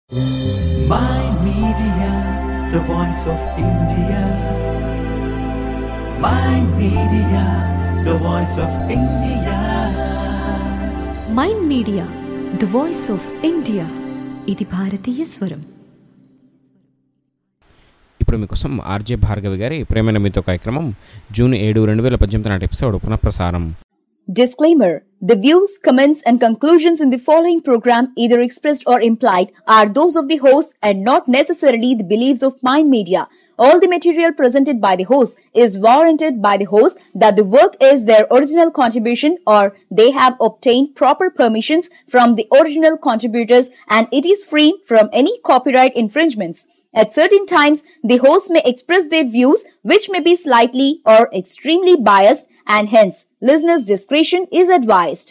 My Media, the voice of India. My Media, the voice of India. MyInd Media the voice of India ఇది భారతీయ స్వరం ఇప్పుడు మీకోసం RJ Bhargavi గారి ప్రేమైన మీతో కార్యక్రమం జూన్ ఏడు రెండు వేల పద్దెనిమిది నాటి ఎపిసోడ్ పునఃప్రసారం Disclaimer The views, comments, and conclusions in the following program, either expressed or implied, are those of the host and not necessarily the beliefs of Mind Media. All the material presented by the host is warranted by the host that the work is their original contribution or they have obtained proper permissions from the original contributors and it is free from any copyright infringements. At certain times, the host may express their views which may be slightly or extremely biased and hence listeners' discretion is advised.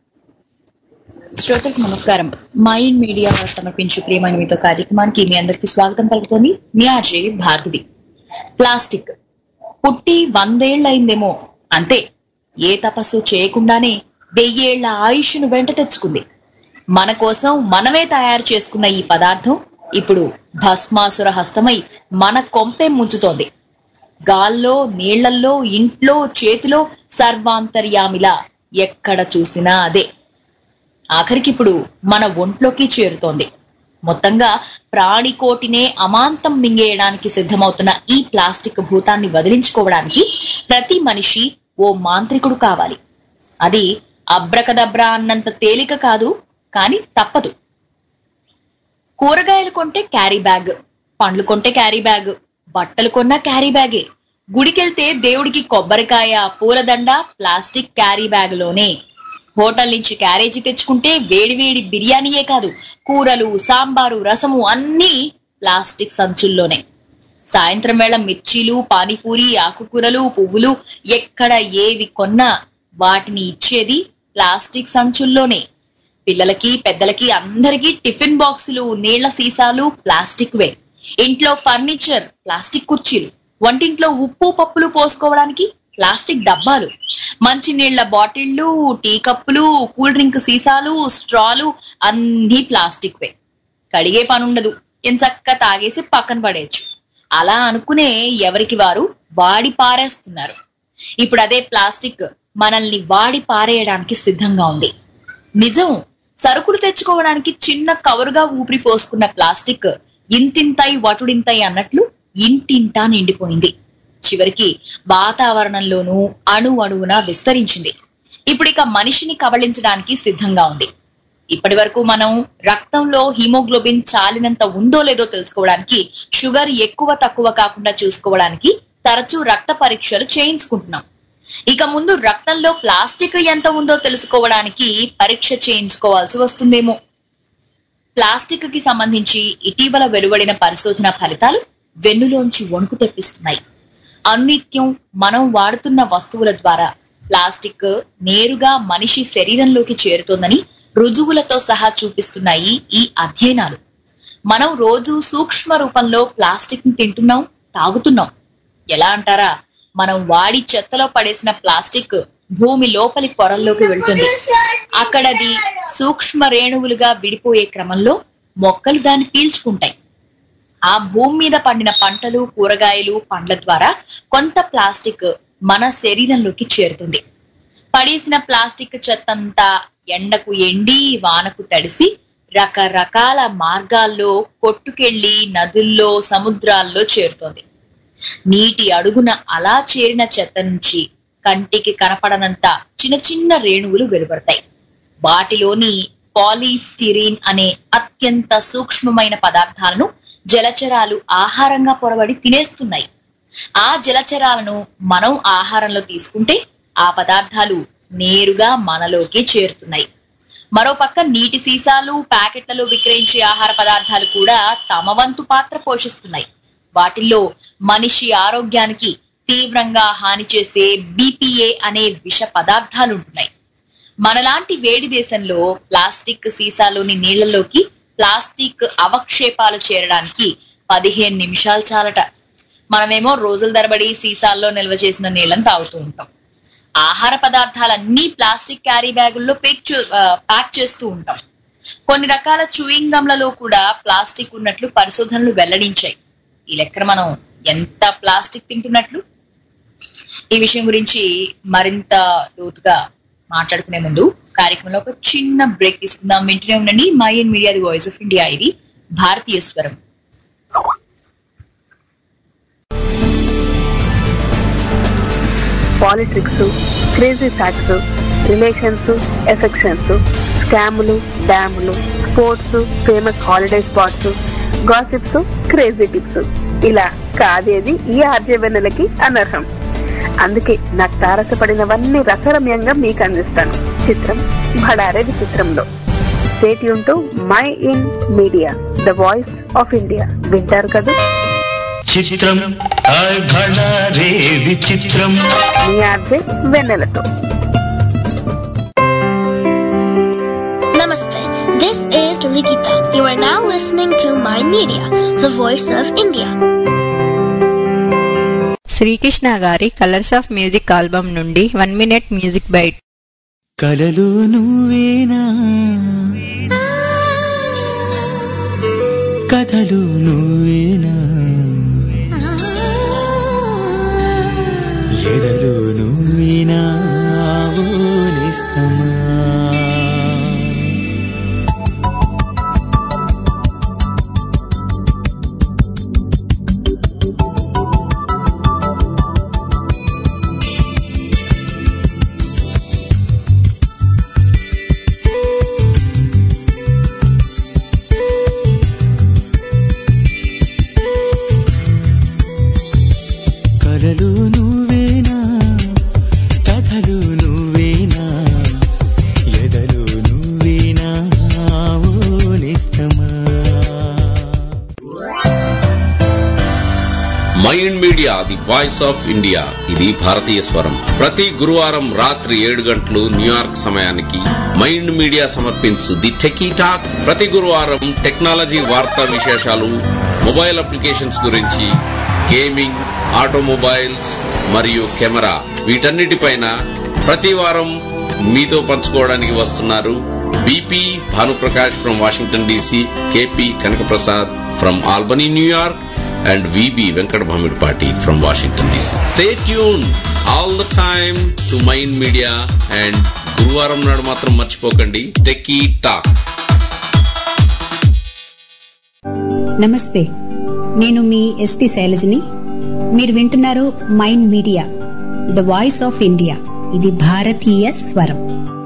శ్రోతలకు నమస్కారం mind Media సమర్పించు ప్రియమైన మీతో కార్యక్రమానికి మీ అందరికి స్వాగతం పలుకుతోంది మీ RJ Bhargavi plastic పుట్టి వందేళ్లయిందేమో అంతే ఏ తపస్సు చేయకుండానే వెయ్యేళ్ల ఆయుష్ను వెంట తెచ్చుకుంది మన కోసం మనమే తయారు చేసుకున్న ఈ పదార్థం ఇప్పుడు భస్మాసుర హస్తమై మన కొంపే ముంచుతోంది గాల్లో నీళ్లల్లో ఇంట్లో చేతిలో సర్వాంతర్యామిలా ఎక్కడ చూసినా అదే ఆఖరికి ఇప్పుడు మన ఒంట్లోకి చేరుతోంది మొత్తంగా ప్రాణికోటినే అమాంతం మింగేయడానికి సిద్ధమవుతున్న ఈ ప్లాస్టిక్ భూతాన్ని వదిలించుకోవడానికి ప్రతి మనిషి ఓ మాంత్రికుడు కావాలి అది అబ్రకదబ్రా అన్నంత తేలిక కాదు కానీ తప్పదు కూరగాయలు కొంటే క్యారీ బ్యాగ్ పండ్లు కొంటే క్యారీ బ్యాగ్ బట్టలు కొన్నా క్యారీ బ్యాగే గుడికెళ్తే దేవుడికి కొబ్బరికాయ పూలదండ ప్లాస్టిక్ క్యారీ బ్యాగ్ లోనే హోటల్ నుంచి క్యారేజీ తెచ్చుకుంటే వేడివేడి బిర్యానీయే కాదు కూరలు సాంబారు రసము అన్నీ ప్లాస్టిక్ సంచుల్లోనే సాయంత్రం వేళ మిర్చీలు పానీపూరి ఆకుకూరలు పువ్వులు ఎక్కడ ఏవి కొన్నా వాటిని ఇచ్చేది ప్లాస్టిక్ సంచుల్లోనే పిల్లలకి పెద్దలకి అందరికీ టిఫిన్ బాక్సులు నీళ్ల సీసాలు ప్లాస్టిక్ వే ఇంట్లో ఫర్నిచర్ ప్లాస్టిక్ కుర్చీలు వంటింట్లో ఉప్పు పప్పులు పోసుకోవడానికి ప్లాస్టిక్ డబ్బాలు మంచినీళ్ల బాటిళ్లు టీ కప్పులు కూల్ డ్రింక్ సీసాలు స్ట్రాలు అన్నీ ప్లాస్టిక్ వే కడిగే పని ఉండదు ఎంచక్క తాగేసి పక్కన పడేయచ్చు అలా అనుకునే ఎవరికి వారు వాడి పారేస్తున్నారు ఇప్పుడు అదే ప్లాస్టిక్ మనల్ని వాడి పారేయడానికి సిద్ధంగా ఉంది నిజం సరుకులు తెచ్చుకోవడానికి చిన్న కవరుగా ఊపిరి పోసుకున్న ప్లాస్టిక్ ఇంతింతై వటుడింతై అన్నట్లు ఇంటింటా నిండిపోయింది చివరికి వాతావరణంలోనూ అణు అణువున విస్తరించింది ఇప్పుడు ఇక మనిషిని కబళించడానికి సిద్ధంగా ఉంది ఇప్పటి వరకు మనం రక్తంలో హిమోగ్లోబిన్ చాలినంత ఉందో లేదో తెలుసుకోవడానికి షుగర్ ఎక్కువ తక్కువ కాకుండా చూసుకోవడానికి తరచూ రక్త పరీక్షలు చేయించుకుంటున్నాం ఇక ముందు రక్తంలో ప్లాస్టిక్ ఎంత ఉందో తెలుసుకోవడానికి పరీక్ష చేయించుకోవాల్సి వస్తుందేమో ప్లాస్టిక్ కి సంబంధించి ఇటీవల వెలువడిన పరిశోధన ఫలితాలు వెన్నులోంచి వణుకు తెప్పిస్తున్నాయి అనిత్యం మనం వాడుతున్న వస్తువుల ద్వారా ప్లాస్టిక్ నేరుగా మనిషి శరీరంలోకి చేరుతోందని రుజువులతో సహా చూపిస్తున్నాయి ఈ అధ్యయనాలు మనం రోజు సూక్ష్మ రూపంలో ప్లాస్టిక్ ని తింటున్నాం తాగుతున్నాం ఎలా అంటారా మనం వాడి చెత్తలో పడేసిన ప్లాస్టిక్ భూమి లోపలి పొరల్లోకి వెళ్తుంది అక్కడది సూక్ష్మ రేణువులుగా విడిపోయే క్రమంలో మొక్కలు దాన్ని పీల్చుకుంటాయి ఆ భూమి మీద పండిన పంటలు కూరగాయలు పండ్ల ద్వారా కొంత ప్లాస్టిక్ మన శరీరంలోకి చేరుతుంది పడేసిన ప్లాస్టిక్ చెత్తంతా ఎండకు ఎండి వానకు తడిసి రకరకాల మార్గాల్లో కొట్టుకెళ్లి నదుల్లో సముద్రాల్లో చేరుతోంది నీటి అడుగున అలా చేరిన చెత్త నుంచి కంటికి కనపడనంత చిన్న చిన్న రేణువులు వెలువడతాయి వాటిలోని పాలీస్టిరీన్ అనే అత్యంత సూక్ష్మమైన పదార్థాలను జలచరాలు ఆహారంగా పొరబడి తినేస్తున్నాయి ఆ జలచరాలను మనం ఆహారంలో తీసుకుంటే ఆ పదార్థాలు నేరుగా మనలోకి చేరుతున్నాయి మరోపక్క నీటి సీసాలు ప్యాకెట్లలో విక్రయించే ఆహార పదార్థాలు కూడా తమ వంతు పాత్ర పోషిస్తున్నాయి వాటిల్లో మనిషి ఆరోగ్యానికి తీవ్రంగా హాని చేసే బీపీఏ అనే విష పదార్థాలు ఉంటున్నాయి మనలాంటి వేడి దేశంలో ప్లాస్టిక్ సీసాలోని నీళ్లలోకి ప్లాస్టిక్ అవక్షేపాలు చేరడానికి పదిహేను నిమిషాలు చాలట మనమేమో రోజుల తరబడి సీసాల్లో నిల్వ చేసిన నీళ్ళని తాగుతూ ఉంటాం ఆహార పదార్థాలన్నీ ప్లాస్టిక్ క్యారీ బ్యాగుల్లో పేక్ చే- ఆ, ప్యాక్ చేస్తూ ఉంటాం కొన్ని రకాల చూయింగ్ గమ్లలో కూడా ప్లాస్టిక్ ఉన్నట్లు పరిశోధనలు వెల్లడించాయి ఈ లెక్కన మనం ఎంత ప్లాస్టిక్ తింటున్నట్లు ఈ విషయం గురించి మరింత లోతుగా మాట్లాడుకునే ముందు కార్యక్రమంలో ఒక చిన్న బ్రేక్ తీసుకుందాం వింటూనే ఉండండి my and Media the voice of India ఇది భారతీయ స్వరం politics crazy facts relations affections స్కాములు డ్యాములు sports famous holiday spots gossips crazy tips ఇలా కాదేది ఈ ఆర్జవెన్నెలకి అనర్హం అందుకే నాకు తారసపడినవన్నీ రసరమ్యంగా మీకు అందిస్తాను చిత్రం భడారే విచిత్రంలో స్టేట్ యూన్ MyInd Media the voice of India వింటారు కదా చిత్రం హాయ్ భళా రే విచిత్రం మీ ఆర్జే వెన్నెలతో Namaste. This is Likita. You are now listening to My Media, the voice of India. Srikrishna గారి కలర్స్ ఆఫ్ మ్యూజిక్ ఆల్బమ్ నుండి వన్ మినిట్ మ్యూజిక్ బైట్ కలలు నువ్వేనా కథలు నువ్వేనా ఎదలు నువ్వేనా ఆవులిస్తమా కలలు నువ్వేనా కథలు నువ్వేనా ఎదలు నువ్వేనా ఓలిస్తమా MyInd Media the voice of India ఇది భారతీయ స్వరం ప్రతి గురువారం రాత్రి ఏడు గంటలు న్యూయార్క్ సమయానికి మైండ్ మీడియా సమర్పించు ది టెకీ టాక్ ప్రతి గురువారం టెక్నాలజీ వార్తా విశేషాలు మొబైల్ అప్లికేషన్స్ గురించి గేమింగ్ ఆటోమొబైల్స్ మరియు కెమెరా వీటన్నిటిపైన ప్రతి వారం మీతో పంచుకోవడానికి వస్తున్నారు BP Bhanuprakash from Washington DC KP Kanakaprasad from Albany New York and VB Venkat Bhamidpati from Washington DC. Stay tuned all the time to Mind Media and గురువారం నాడు మాత్రం మర్చిపోకండి టెక్కీ టాక్ నమస్తే నేను మీ ఎస్పి శైలజని మీరు వింటున్నారు mind Media the voice of India ఇది భారతీయ స్వరం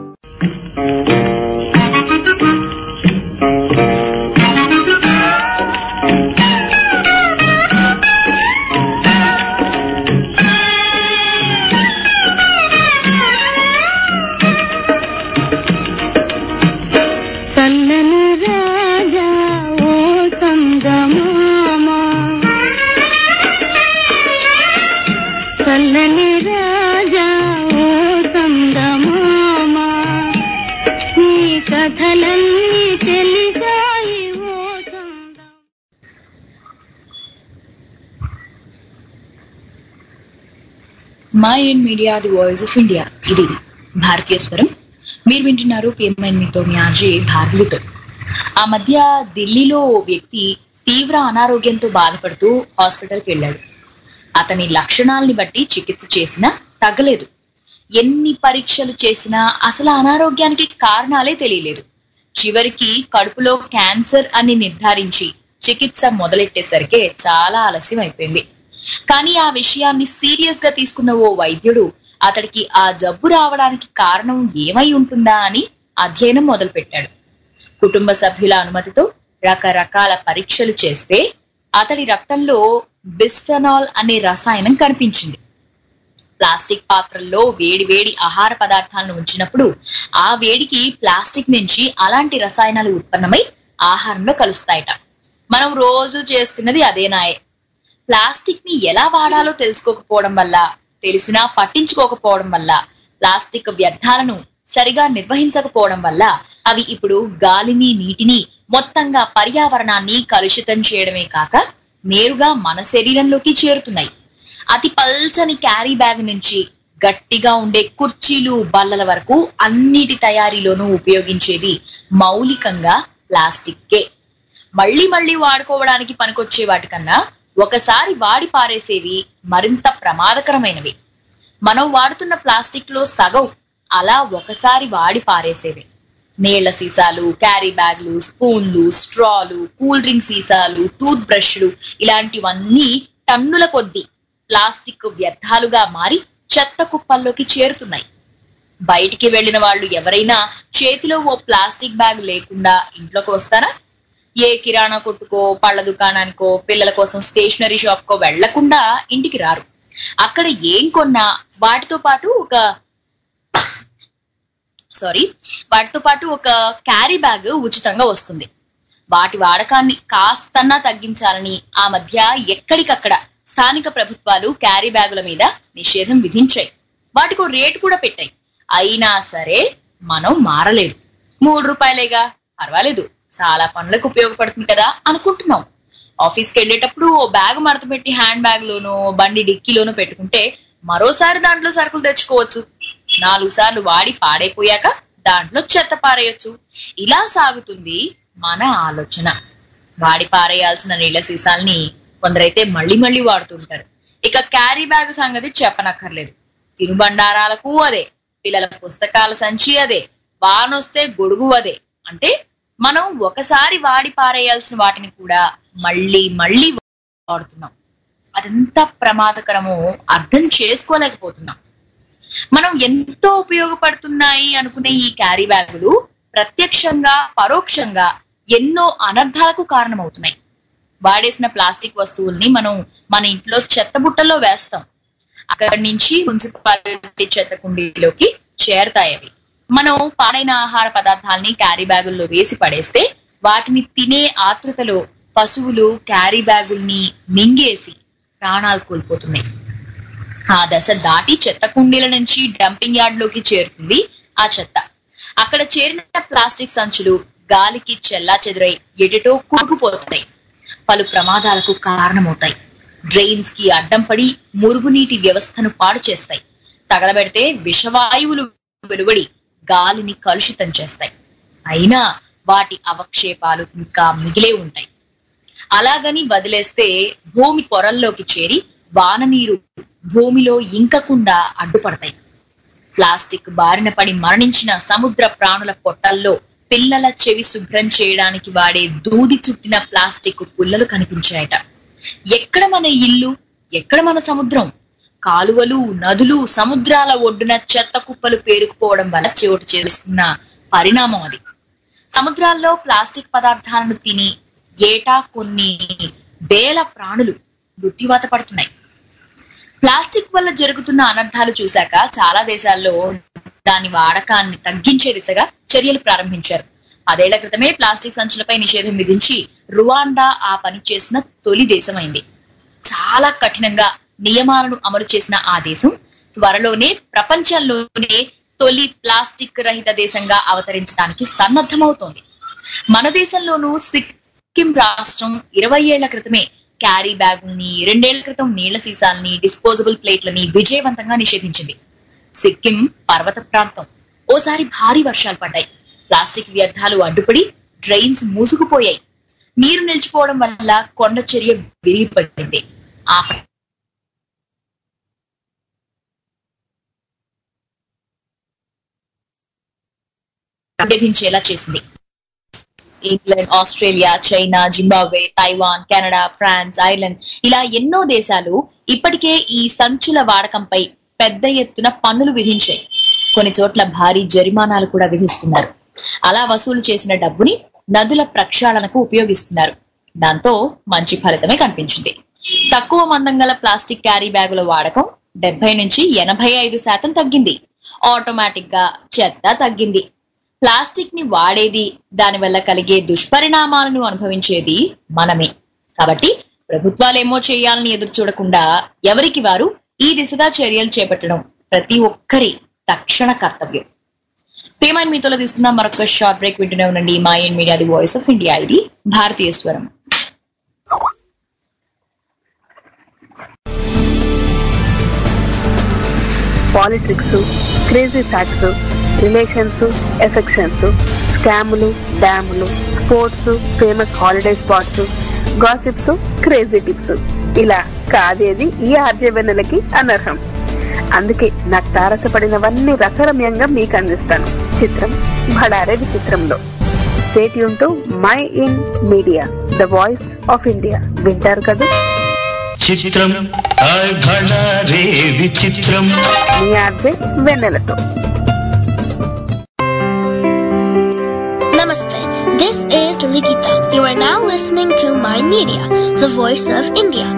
చల్లని రాజా ఓ సంగమామ చల్లని రాజా ఓ సంగమామ నీ కథలన్నీ తెలిసాయి ఓ సంగ my and Media the voice of India ఇది భారతీయ స్వరం మీరు వింటున్నారు పిఎంఎన్ మీతో మీ ఆర్జే భార్గవితో ఆ మధ్య ఢిల్లీలో ఓ వ్యక్తి తీవ్ర అనారోగ్యంతో బాధపడుతూ హాస్పిటల్కి వెళ్ళాడు అతని లక్షణాలని బట్టి చికిత్స చేసినా తగ్గలేదు ఎన్ని పరీక్షలు చేసినా అసలు ఆ అనారోగ్యానికి కారణాలే తెలియలేదు చివరికి కడుపులో క్యాన్సర్ అని నిర్ధారించి చికిత్స మొదలెట్టేసరికి చాలా ఆలస్యం అయిపోయింది కానీ ఆ విషయాన్ని సీరియస్ గా తీసుకున్న ఓ వైద్యుడు అతడికి ఆ జబ్బు రావడానికి కారణం ఏమై ఉంటుందా అని అధ్యయనం మొదలుపెట్టాడు కుటుంబ సభ్యుల అనుమతితో రకరకాల పరీక్షలు చేస్తే అతడి రక్తంలో బిస్ఫెనాల్ అనే రసాయనం కనిపించింది ప్లాస్టిక్ పాత్రల్లో వేడి వేడి ఆహార పదార్థాలను ఉంచినప్పుడు ఆ వేడికి ప్లాస్టిక్ నుంచి అలాంటి రసాయనాలు ఉత్పన్నమై ఆహారంలో కలుస్తాయట మనం రోజు చేస్తున్నది అదేనాయే ప్లాస్టిక్ ని ఎలా వాడాలో తెలుసుకోకపోవడం వల్ల తెలిసినా పట్టించుకోకపోవడం వల్ల ప్లాస్టిక్ వ్యర్థాలను సరిగా నిర్వహించకపోవడం వల్ల అవి ఇప్పుడు గాలిని నీటిని మొత్తంగా పర్యావరణాన్ని కలుషితం చేయడమే కాక నేరుగా మన శరీరంలోకి చేరుతున్నాయి అతి పల్చని క్యారీ బ్యాగ్ నుంచి గట్టిగా ఉండే కుర్చీలు బల్లల వరకు అన్నిటి తయారీలోనూ ఉపయోగించేది మౌలికంగా ప్లాస్టిక్కే మళ్ళీ మళ్ళీ వాడుకోవడానికి పనికొచ్చే వాటికన్నా ఒకసారి వాడి పారేసేవి మరింత ప్రమాదకరమైనవి మనం వాడుతున్న ప్లాస్టిక్ లో సగం అలా ఒకసారి వాడి పారేసేవి నీళ్ల సీసాలు క్యారీ బ్యాగ్లు స్పూన్లు స్ట్రాలు కూల్ డ్రింక్ సీసాలు టూత్ బ్రష్లు ఇలాంటివన్నీ టన్నుల కొద్దీ ప్లాస్టిక్ వ్యర్థాలుగా మారి చెత్త కుప్పల్లోకి చేరుతున్నాయి బయటికి వెళ్ళిన వాళ్ళు ఎవరైనా చేతిలో ఓ ప్లాస్టిక్ బ్యాగ్ లేకుండా ఇంట్లోకి వస్తారా ఏ కిరాణా కొట్టుకో పళ్ళ దుకాణానికో పిల్లల కోసం స్టేషనరీ షాప్ కో వెళ్లకుండా ఇంటికి రారు అక్కడ ఏం కొన్నా వాటితో పాటు ఒక సారీ వాటితో పాటు ఒక క్యారీ బ్యాగ్ ఉచితంగా వస్తుంది వాటి వాడకాన్ని కాస్తన్నా తగ్గించాలని ఆ మధ్య ఎక్కడికక్కడ స్థానిక ప్రభుత్వాలు క్యారీ బ్యాగుల మీద నిషేధం విధించాయి వాటికో రేటు కూడా పెట్టాయి అయినా సరే మనం మారలేదు మూడు రూపాయలేగా పర్వాలేదు చాలా పనులకు ఉపయోగపడుతుంది కదా అనుకుంటున్నాం ఆఫీస్కి వెళ్ళేటప్పుడు ఓ బ్యాగ్ మడత పెట్టి హ్యాండ్ బ్యాగ్ లోనో బండి డిక్కీలోనో పెట్టుకుంటే మరోసారి దాంట్లో సరుకులు తెచ్చుకోవచ్చు నాలుగు సార్లు వాడి పాడైపోయాక దాంట్లో చెత్త పారేయొచ్చు ఇలా సాగుతుంది మన ఆలోచన వాడి పారేయాల్సిన నీళ్ల సీసాల్ని కొందరైతే మళ్ళీ మళ్ళీ వాడుతుంటారు ఇక క్యారీ బ్యాగ్ సంగతి చెప్పనక్కర్లేదు తినుబండారాలకు అదే పిల్లల పుస్తకాల సంచి అదే వానొస్తే గొడుగు అదే అంటే మనం ఒకసారి వాడి పారేయాల్సిన వాటిని కూడా మళ్ళీ మళ్ళీ వాడుతున్నాం అదెంత ప్రమాదకరమో అర్థం చేసుకోలేకపోతున్నాం మనం ఎంతో ఉపయోగపడుతున్నాయి అనుకునే ఈ క్యారీ బ్యాగులు ప్రత్యక్షంగా పరోక్షంగా ఎన్నో అనర్థాలకు కారణమవుతున్నాయి వాడేసిన ప్లాస్టిక్ వస్తువుల్ని మనం మన ఇంట్లో చెత్త బుట్టలో వేస్తాం అక్కడి నుంచి మున్సిపాలిటీ చెత్త కుండీలోకి చేరతాయి అవి మనం పాడైన ఆహార పదార్థాలని క్యారీ బ్యాగుల్లో వేసి పడేస్తే వాటిని తినే ఆతృతలో పశువులు క్యారీ బ్యాగుల్ని మింగేసి ప్రాణాలు కోల్పోతున్నాయి ఆ దశ దాటి చెత్త కుండీల నుంచి డంపింగ్ యార్డ్ లోకి చేరుతుంది ఆ చెత్త అక్కడ చేరిన ప్లాస్టిక్ సంచులు గాలికి చెల్లా చెదురై ఎటటో కురుకుపోతాయి పలు ప్రమాదాలకు కారణమవుతాయి డ్రైన్స్ కి అడ్డం పడి మురుగునీటి వ్యవస్థను పాడు చేస్తాయి తగలబెడితే విషవాయువులు వెలువడి గాలిని కలుషితం చేస్తాయి అయినా వాటి అవక్షేపాలు ఇంకా మిగిలే ఉంటాయి అలాగని వదిలేస్తే భూమి పొరల్లోకి చేరి వాన నీరు భూమిలో ఇంకకుండా అడ్డుపడతాయి ప్లాస్టిక్ బారిన పడి మరణించిన సముద్ర ప్రాణుల పొట్టల్లో పిల్లల చెవి శుభ్రం చేయడానికి వాడే దూది చుట్టిన ప్లాస్టిక్ పుల్లలు కనిపించాయట ఎక్కడ మన ఇల్లు ఎక్కడ మన సముద్రం కాలువలు నదులు సముద్రాల ఒడ్డున చెత్త కుప్పలు పేరుకుపోవడం వల్ల చోటు చేసుకున్న పరిణామం అది సముద్రాల్లో ప్లాస్టిక్ పదార్థాలను తిని ఏటా కొన్ని వేల ప్రాణులు మృత్యువాత పడుతున్నాయి ప్లాస్టిక్ వల్ల జరుగుతున్న అనర్థాలు చూశాక చాలా దేశాల్లో దాని వాడకాన్ని తగ్గించే దిశగా చర్యలు ప్రారంభించారు పదేళ్ల క్రితమే ప్లాస్టిక్ సంచులపై నిషేధం విధించి రువాండా ఆ పని చేసిన తొలి దేశమైంది చాలా కఠినంగా నియమాలను అమలు చేసిన ఆ దేశం త్వరలోనే ప్రపంచంలోనే తొలి ప్లాస్టిక్ రహిత దేశంగా అవతరించడానికి సన్నద్ధమవుతోంది మన దేశంలోనూ సిక్కిం రాష్ట్రం ఇరవై ఏళ్ల క్రితమే క్యారీ బ్యాగుల్ని రెండేళ్ల క్రితం నీళ్ల సీసాల్ని డిస్పోజబుల్ ప్లేట్లని విజయవంతంగా నిషేధించింది సిక్కిం పర్వత ప్రాంతం ఓసారి భారీ వర్షాలు పడ్డాయి ప్లాస్టిక్ వ్యర్థాలు అడ్డుపడి డ్రైన్స్ మూసుకుపోయాయి నీరు నిలిచిపోవడం వల్ల కొండ చర్య విరిగిపడింది ఆ విభేదించేలా చేసింది England Australia China Zimbabwe Taiwan Canada France Ireland ఇలా ఎన్నో దేశాలు ఇప్పటికే ఈ సంచుల వాడకంపై పెద్ద ఎత్తున పన్నులు విధించాయి కొన్ని చోట్ల భారీ జరిమానాలు కూడా విధిస్తున్నారు అలా వసూలు చేసిన డబ్బుని నదుల ప్రక్షాళనకు ఉపయోగిస్తున్నారు దాంతో మంచి ఫలితమే కనిపించింది తక్కువ మందం గల ప్లాస్టిక్ క్యారీ బ్యాగుల వాడకం డెబ్బై నుంచి ఎనభై ఐదు శాతం తగ్గింది ఆటోమేటిక్ గా చెత్త తగ్గింది ప్లాస్టిక్ ని వాడేది దానివల్ల కలిగే దుష్పరిణామాలను అనుభవించేది మనమే కాబట్టి ప్రభుత్వాలేమో చేయాలని ఎదురు చూడకుండా ఎవరికి వారు ఈ దిశగా చర్యలు చేపట్టడం ప్రతి ఒక్కరి తక్షణ కర్తవ్యం ప్రేమాన్ని మీతో తీసుకున్న మరొక షార్ట్ బ్రేక్ వింటూనే ఉండండి Mind Media the voice of India ఇది భారతీయ స్వరం politics crazy facts relations affections స్కాములు డ్యాములు sports famous holiday spots gossips crazy tips ఇలా కాదేది ఈ ఆర్జే వెన్నెలకి అనర్హం అందుకే నాకు తారసపడినవన్నీ రసరమ్యంగా మీకు అందిస్తాను చిత్రం భడారే విచిత్రంలో stay tuned to MyInd Media the voice of India వింటారు కదా చిత్రం హాయ్ భళా రే విచిత్రం మీ ఆర్జే వెన్నెలతో Namaste. This is Likita. You are now listening to My Media, the voice of India.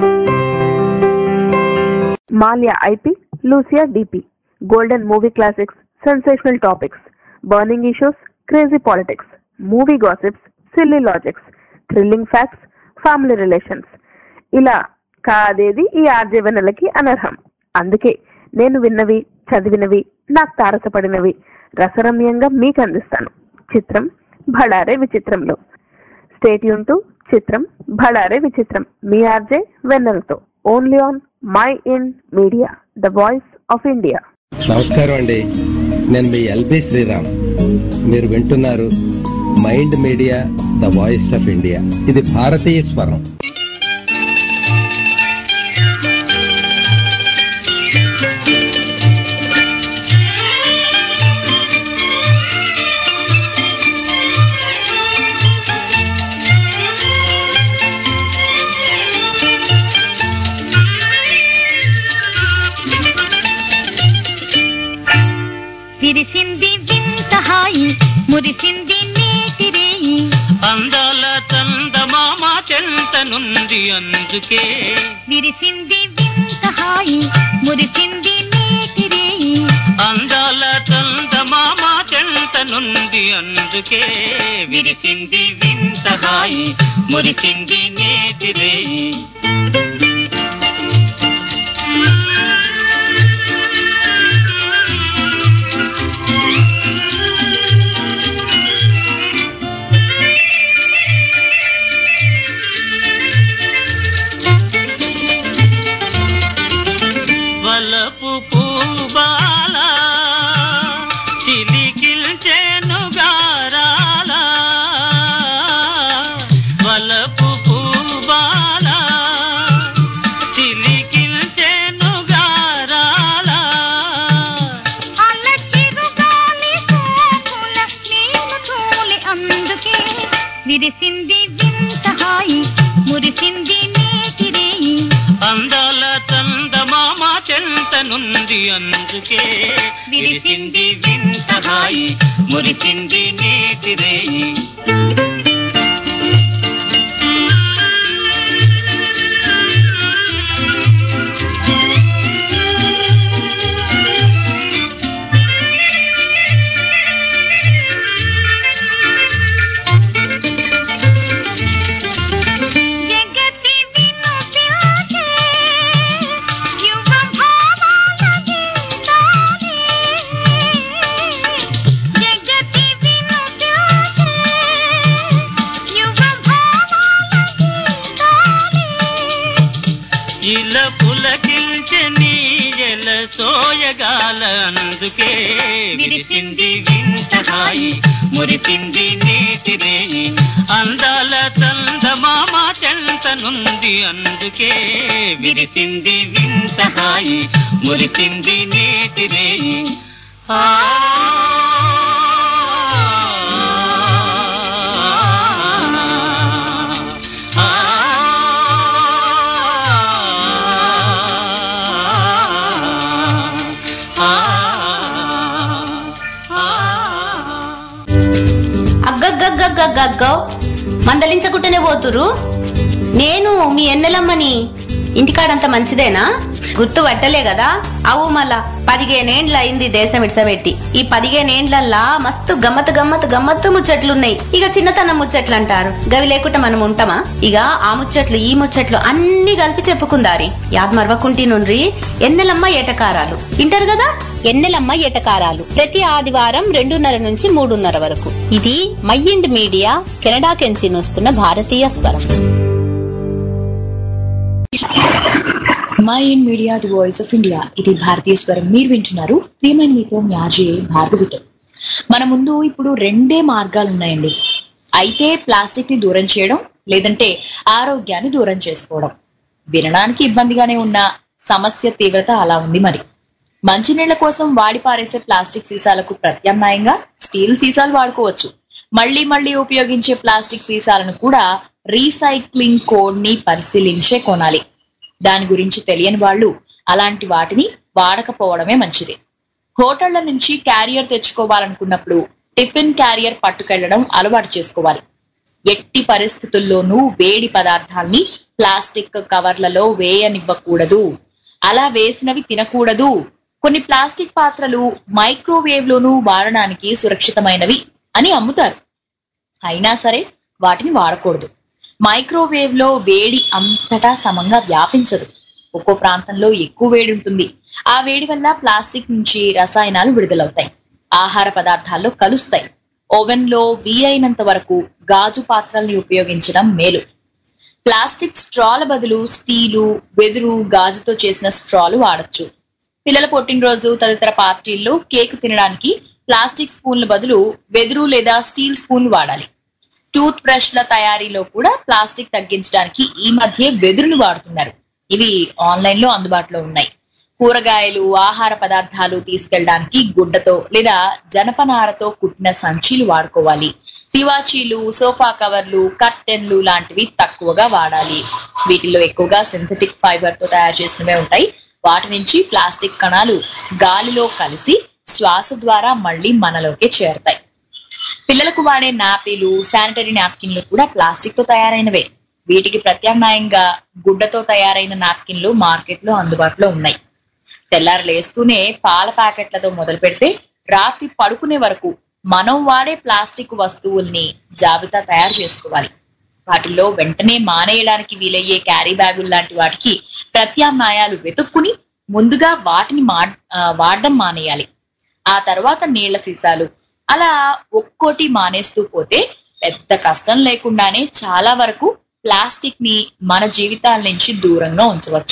మాల్యా ఐపీ లూసియా డిపి golden movie classics sensational topics burning issues crazy politics movie gossips silly logics thrilling facts family relations ఇలా కాదేది ఈ RJ వెన్నెలకి అనర్హం అందుకే నేను విన్నవి చదివినవి నాకు తారసపడినవి రసరమ్యంగా మీకు అందిస్తాను చిత్రం భడారే విచిత్రంలో స్టేట్ టు చిత్రం భడారే విచిత్రం మీ ఆర్జే వెన్నెలతో only on MyInd Media the voice of India నమస్కారం అండి నేను మీ ఎల్బి శ్రీరామ్ మీరు వింటున్నారు mind Media the voice of India ఇది భారతీయ స్వరం విరిసింది వింత హాయి మురిసింది నేటి రేయి అందాల చందమామ చెంత నుండి అందుకే విరిసింది వింత హాయి మురిసింది నేటి రేయి అందాల చందమామ చెంత నుండి అందుకే విరిసింది వింత హాయి మురిసింది నేటి రేయి వలపు పూబాల చిలికిల్చెను గారాల వలపు పూబాల చిలికిల్చెను గారాల అల్లచిరుగాలి సోకుల నీవు తోలి అందుకే విరిసింది వింత హాయి మురిసింది నేటి రేయి అందాల చందమామ చెంత నుండి అందుకే విరిసింది వింత హాయి మురిసింది నేటి రేయి జగతి వినుతికే యువ భావాల గీతాలే జగతి వినుతికే యువ భావాల గీతాలే ఇలా పులకిల్చని ఎల సోయగాల అందుకే విరిసింది వింత హాయి మురిసింది నేటి రేయి అందాల చందమామ చెంత నుండి అందుకే విరిసింది వింత హాయి మురిసింది నేటి రేయి ఆ అగ్గగ్గగ్గగ్గగ్గో మందలించకుంటేనే పోతురు నేను మీ ఎన్నెలమ్మని ఇంటికాడంత మంచిదేనా గుర్తు పట్టలే కదా అవు మళ్ళా పదిహేనేండ్ల అయింది దేశం ఇడ్సబెట్టి ఈ పదిహేనేండ్లల్లా మస్తు గమ్మత్ గమ్మత్ గమ్మత్తు ముచ్చట్లున్నాయి ఇక చిన్నతనం ముచ్చట్లు అంటారు గవి లేకుండా మనం ఉంటామా ఇక ఆ ముచ్చట్లు ఈ ముచ్చట్లు అన్ని కలిపి చెప్పుకుందారి యాద్ మరవకుంటి నుండ్రి ఎన్నెలమ్మ ఏటకారాలు ఇంటారు కదా ఎన్నెలమ్మ ఎటకారాలు ప్రతి ఆదివారం రెండున్నర నుంచి మూడున్నర వరకు ఇది మైండ్ మీడియా కెనడా కెంచి వస్తున్న భారతీయ స్వరం MyInd Media the voice of India ఇది భారతీయ స్వరం మీరు వింటున్నారు ప్రియమైన మీతో మ్యాజే భార్గవితో మన ముందు ఇప్పుడు రెండే మార్గాలు ఉన్నాయండి అయితే ప్లాస్టిక్ ని దూరం చేయడం లేదంటే ఆరోగ్యాన్ని దూరం చేసుకోవడం వినడానికి ఇబ్బందిగానే ఉన్న సమస్య తీవ్రత అలా ఉంది మరి మంచినీళ్ల కోసం వాడి పారేసే ప్లాస్టిక్ సీసాలకు ప్రత్యామ్నాయంగా స్టీల్ సీసాలు వాడుకోవచ్చు మళ్ళీ మళ్ళీ ఉపయోగించే ప్లాస్టిక్ సీసాలను కూడా రీసైక్లింగ్ కోడ్ ని పరిశీలించే కొనాలి దాని గురించి తెలియని వాళ్ళు అలాంటి వాటిని వాడకపోవడమే మంచిది హోటళ్ల నుంచి క్యారియర్ తెచ్చుకోవాలనుకున్నప్పుడు టిఫిన్ క్యారియర్ పట్టుకెళ్లడం అలవాటు చేసుకోవాలి ఎట్టి పరిస్థితుల్లోనూ వేడి పదార్థాల్ని ప్లాస్టిక్ కవర్లలో వేయనివ్వకూడదు అలా వేసినవి తినకూడదు కొన్ని ప్లాస్టిక్ పాత్రలు మైక్రోవేవ్ లోనూ వాడడానికి సురక్షితమైనవి అని అమ్ముతారు అయినా సరే వాటిని వాడకూడదు మైక్రోవేవ్ లో వేడి అంతటా సమంగా వ్యాపించదు ఒక్కో ప్రాంతంలో ఎక్కువ వేడి ఉంటుంది ఆ వేడి వల్ల ప్లాస్టిక్ నుంచి రసాయనాలు విడుదలవుతాయి ఆహార పదార్థాల్లో కలుస్తాయి ఓవెన్ లో వీలైనంత వరకు గాజు పాత్రల్ని ఉపయోగించడం మేలు ప్లాస్టిక్ స్ట్రాల బదులు స్టీలు వెదురు గాజుతో చేసిన స్ట్రాలు వాడచ్చు పిల్లల పుట్టినరోజు తదితర పార్టీల్లో కేక్ తినడానికి ప్లాస్టిక్ స్పూన్ల బదులు వెదురు లేదా స్టీల్ స్పూన్లు వాడాలి టూత్ బ్రష్ల తయారీలో కూడా ప్లాస్టిక్ తగ్గించడానికి ఈ మధ్య వెదురును వాడుతున్నారు ఇవి ఆన్లైన్ లో అందుబాటులో ఉన్నాయి కూరగాయలు ఆహార పదార్థాలు తీసుకెళ్ళడానికి గుడ్డతో లేదా జనపనారతో కుట్టిన సంచీలు వాడుకోవాలి తివాచీలు సోఫా కవర్లు కర్టెన్లు లాంటివి తక్కువగా వాడాలి వీటిల్లో ఎక్కువగా సింథటిక్ ఫైబర్ తో తయారు చేసినవే ఉంటాయి వాటి నుంచి ప్లాస్టిక్ కణాలు గాలిలో కలిసి శ్వాస ద్వారా మళ్ళీ మనలోకి చేరతాయి పిల్లలకు వాడే నాపీలు శానిటరీ నాప్కిన్లు కూడా ప్లాస్టిక్ తో తయారైనవే వీటికి ప్రత్యామ్నాయంగా గుడ్డతో తయారైన నాప్కిన్లు మార్కెట్ లో అందుబాటులో ఉన్నాయి తెల్లారు లేస్తూనే పాల ప్యాకెట్లతో మొదలు పెడితే రాత్రి పడుకునే వరకు మనం వాడే ప్లాస్టిక్ వస్తువుల్ని జాబితా తయారు చేసుకోవాలి వాటిల్లో వెంటనే మానేయడానికి వీలయ్యే క్యారీ బ్యాగులు లాంటి వాటికి ప్రత్యామ్నాయాలు వెతుక్కుని ముందుగా వాటిని మా ఆ, వాడడం మానేయాలి ఆ తర్వాత నీళ్ల సీసాలు అలా ఒక్కోటి మానేస్తూ పోతే పెద్ద కష్టం లేకుండానే చాలా వరకు ప్లాస్టిక్ ని మన జీవితాల నుంచి దూరంగా ఉంచవచ్చు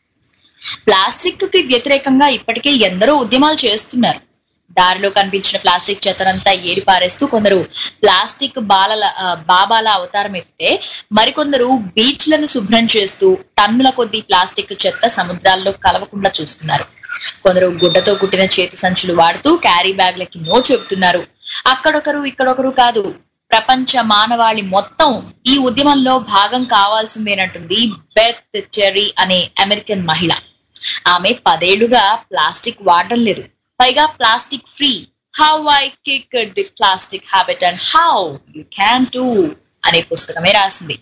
ప్లాస్టిక్ కి వ్యతిరేకంగా ఇప్పటికే ఎందరో ఉద్యమాలు చేస్తున్నారు దారిలో కనిపించిన ప్లాస్టిక్ చెత్తనంతా ఏరి పారేస్తూ కొందరు ప్లాస్టిక్ బాలల ఆ, బాబాల అవతారం ఎత్తితే మరికొందరు బీచ్లను శుభ్రం చేస్తూ టన్నుల కొద్దీ ప్లాస్టిక్ చెత్త సముద్రాల్లో కలవకుండా చూస్తున్నారు కొందరు గుడ్డతో కుట్టిన చేతి సంచులు వాడుతూ క్యారీ బ్యాగ్లకి నో చెబుతున్నారు అక్కడొకరు ఇక్కడొకరు కాదు ప్రపంచ మానవాళి మొత్తం ఈ ఉద్యమంలో భాగం కావాల్సిందేనంటుంది బెత్ చెర్రీ అనే అమెరికన్ మహిళ ఆమె పదేళ్లుగా ప్లాస్టిక్ వాడడం లేదు పైగా plastic free how I kick the plastic habit and how you can do అనే పుస్తకమే రాసింది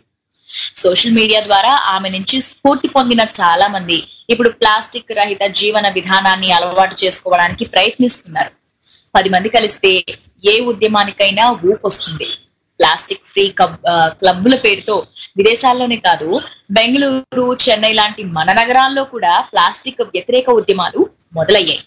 సోషల్ మీడియా ద్వారా ఆమె నుంచి స్ఫూర్తి పొందిన చాలా మంది ఇప్పుడు ప్లాస్టిక్ రహిత జీవన విధానాన్ని అలవాటు చేసుకోవడానికి ప్రయత్నిస్తున్నారు పది మంది కలిస్తే ఏ ఉద్యమానికైనా ఊపొస్తుంది ప్లాస్టిక్ ఫ్రీ కబ్ ఆ, క్లబ్బుల పేరుతో విదేశాల్లోనే కాదు బెంగళూరు చెన్నై లాంటి మన నగరాల్లో కూడా ప్లాస్టిక్ వ్యతిరేక ఉద్యమాలు మొదలయ్యాయి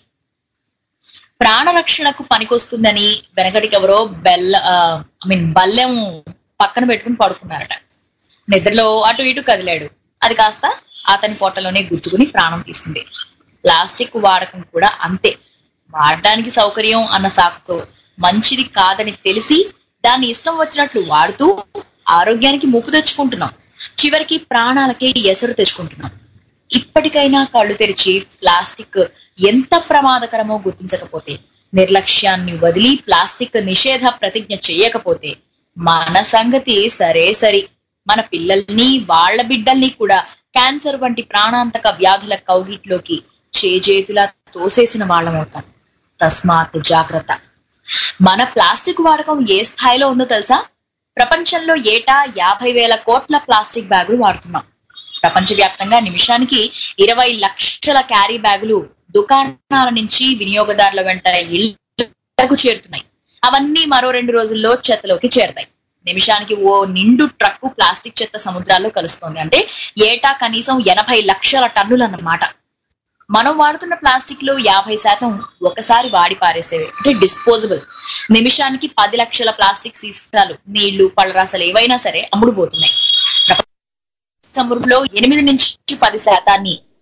ప్రాణరక్షణకు పనికొస్తుందని వెనకటికి ఎవరో బెల్ల ఐ మీన్ బల్లెం పక్కన పెట్టుకుని పడుకున్నారట నిద్రలో అటు ఇటు కదిలాడు అది కాస్త అతని పొట్టలోనే గుచ్చుకుని ప్రాణం తీసింది ప్లాస్టిక్ వాడకం కూడా అంతే వాడడానికి సౌకర్యం అన్న సాకుతో మంచిది కాదని తెలిసి దాన్ని ఇష్టం వచ్చినట్లు వాడుతూ ఆరోగ్యానికి ముప్పు తెచ్చుకుంటున్నాం చివరికి ప్రాణాలకే ఎసరు తెచ్చుకుంటున్నాం ఇప్పటికైనా కళ్ళు తెరిచి ప్లాస్టిక్ ఎంత ప్రమాదకరమో గుర్తించకపోతే నిర్లక్ష్యాన్ని వదిలి ప్లాస్టిక్ నిషేధ ప్రతిజ్ఞ చేయకపోతే మన సంగతి సరే సరి మన పిల్లల్ని వాళ్ళ బిడ్డల్ని కూడా క్యాన్సర్ వంటి ప్రాణాంతక వ్యాధుల కౌగిట్లోకి చేజేతులా తోసేసిన వాళ్ళమవుతాం తస్మాత్ జాగ్రత్త మన ప్లాస్టిక్ వాడకం ఏ స్థాయిలో ఉందో తెలుసా ప్రపంచంలో ఏటా యాభై వేల కోట్ల ప్లాస్టిక్ బ్యాగులు వాడుతున్నాం ప్రపంచవ్యాప్తంగా నిమిషానికి ఇరవై లక్షల క్యారీ బ్యాగులు దుకాణాల నుంచి వినియోగదారుల వెంట ఇళ్లకు చేరుతున్నాయి అవన్నీ మరో రెండు రోజుల్లో చెత్తలోకి చేరతాయి నిమిషానికి ఓ నిండు ట్రక్కు ప్లాస్టిక్ చెత్త సముద్రాల్లో కలుస్తోంది అంటే ఏటా కనీసం ఎనభై లక్షల టన్నులు అన్నమాట మనం వాడుతున్న ప్లాస్టిక్ లో యాభై శాతం ఒకసారి వాడి పారేసేవి అంటే డిస్పోజబుల్ నిమిషానికి పది లక్షల ప్లాస్టిక్ సీసాలు నీళ్లు పళ్ళరాసలు ఏవైనా సరే అమ్ముడుపోతున్నాయి సముద్రంలో ఎనిమిది నుంచి పది శాతాన్ని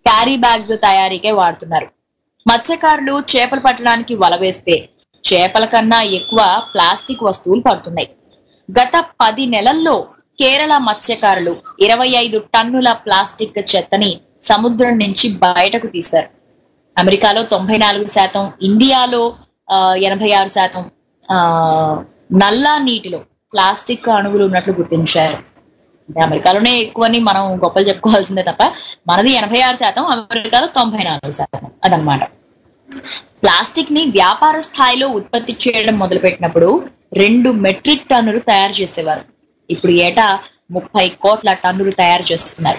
క్యారీ బ్యాగ్స్ తయారీకే వాడుతున్నారు మత్స్యకారులు చేపలు పట్టడానికి వల వేస్తే చేపల కన్నా ఎక్కువ ప్లాస్టిక్ వస్తువులు పడుతున్నాయి గత పది నెలల్లో కేరళ మత్స్యకారులు ఇరవై ఐదు టన్నుల ప్లాస్టిక్ చెత్తని సముద్రం నుంచి బయటకు తీశారు అమెరికాలో తొంభై నాలుగు శాతం ఇండియాలో ఆ, ఎనభై ఆరు శాతం ఆ, నల్లా నీటిలో ప్లాస్టిక్ అణువులు ఉన్నట్లు గుర్తించారు అంటే అమెరికాలోనే ఎక్కువని మనం గొప్పలు చెప్పుకోవాల్సిందే తప్ప మనది ఎనభై ఆరు శాతం అమెరికాలో తొంభై నాలుగు శాతం అదనమాట ప్లాస్టిక్ ని వ్యాపార స్థాయిలో ఉత్పత్తి చేయడం మొదలుపెట్టినప్పుడు రెండు మెట్రిక్ టన్నులు తయారు చేసేవారు ఇప్పుడు ఏటా ముప్పై కోట్ల టన్నులు తయారు చేస్తున్నారు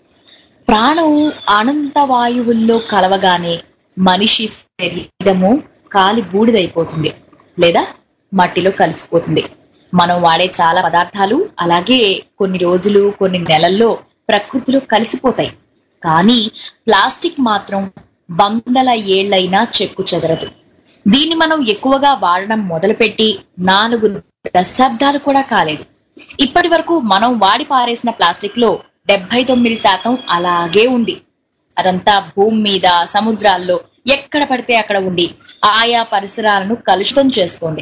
ప్రాణం అనంత వాయువుల్లో కలవగానే మనిషి శరీరము కాలి బూడిదైపోతుంది లేదా మట్టిలో కలిసిపోతుంది మనం వాడే చాలా పదార్థాలు అలాగే కొన్ని రోజులు కొన్ని నెలల్లో ప్రకృతిలో కలిసిపోతాయి కానీ ప్లాస్టిక్ మాత్రం వందల ఏళ్లైనా చెక్కు చెదరదు దీన్ని మనం ఎక్కువగా వాడడం మొదలుపెట్టి నాలుగు దశాబ్దాలు కూడా కాలేదు ఇప్పటి వరకు మనం వాడి పారేసిన ప్లాస్టిక్ లో డెబ్బై తొమ్మిది శాతం అలాగే ఉంది అదంతా భూమి మీద సముద్రాల్లో ఎక్కడ పడితే అక్కడ ఉండి ఆయా పరిసరాలను కలుషితం చేస్తోంది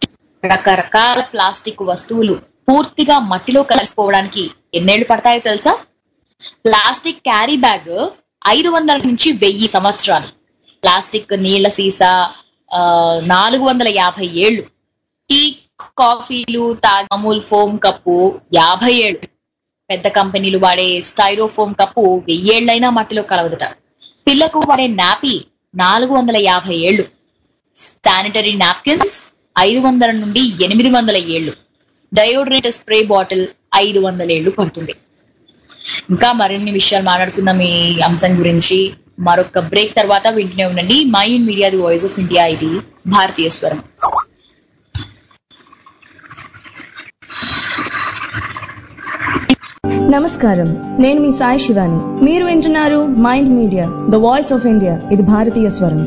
రకరకాల ప్లాస్టిక్ వస్తువులు పూర్తిగా మట్టిలో కలిసిపోవడానికి ఎన్నేళ్లు పడతాయో తెలుసా ప్లాస్టిక్ క్యారీ బ్యాగ్ ఐదు వందల నుంచి వెయ్యి సంవత్సరాలు ప్లాస్టిక్ నీళ్ల సీసా ఆ, నాలుగు వందల యాభై ఏళ్ళు టీ కాఫీలు తాగే అమూల్ ఫోమ్ కప్పు యాభై ఏళ్ళు పెద్ద కంపెనీలు వాడే స్టైరోఫోమ్ కప్పు వెయ్యేళ్లైనా మట్టిలో కలవదుట పిల్లకు వాడే నాపీ నాలుగు వందల యాభై ఏళ్ళు శానిటరీ నాప్కిన్స్ ఐదు వందల నుండి ఎనిమిది వందల ఏళ్ళు డయోడ్రేట్ స్ప్రే బాటిల్ ఐదు వందల ఏళ్ళు పడుతుంది ఇంకా మరిన్ని విషయాలు మాట్లాడుకుందాం ఈ అంశం గురించి మరొక బ్రేక్ తర్వాత వింటూనే ఉండండి MyInd Media the voice of India ఇది భారతీయ స్వరం నమస్కారం నేను మీ సాయి శివాని మీరు వింటున్నారు mind Media the voice of India ఇది భారతీయ స్వరం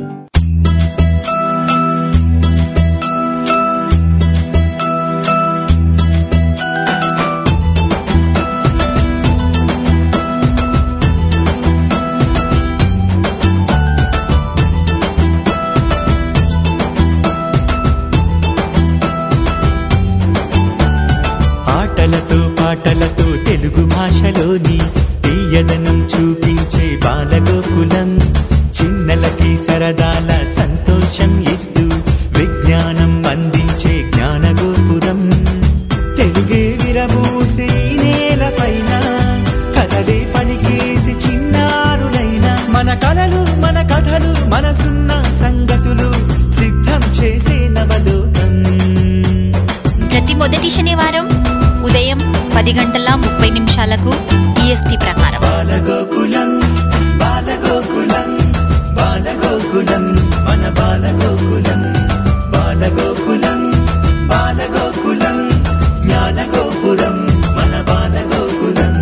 ఆటలతో పాటలతో తెలుగు భాషలోని తీయదనం చూపించే బాలగోకులం చిన్నలకి సరదాల సంతోషం ఇస్తూ విజ్ఞానం అందించే జ్ఞానగోపురం తెలుగే విరబూసే ఈ నేలపైన కథలే పలికేసి చిన్నారులైన మన కలలు మన కథలు మనసున్న సంగతులు సిద్ధం చేసే నవలోకం ప్రతి మొదటి శనివారం ఉదయం పది గంటల ముప్పై నిమిషాలకు ఈఎస్టీ ప్రకారం బాలగోకులం బాలగోకులం బాలగోకులం మన బాలగోకులం బాలగోకులం బాలగోకులం జ్ఞానగోపురం మన బాలగోకులం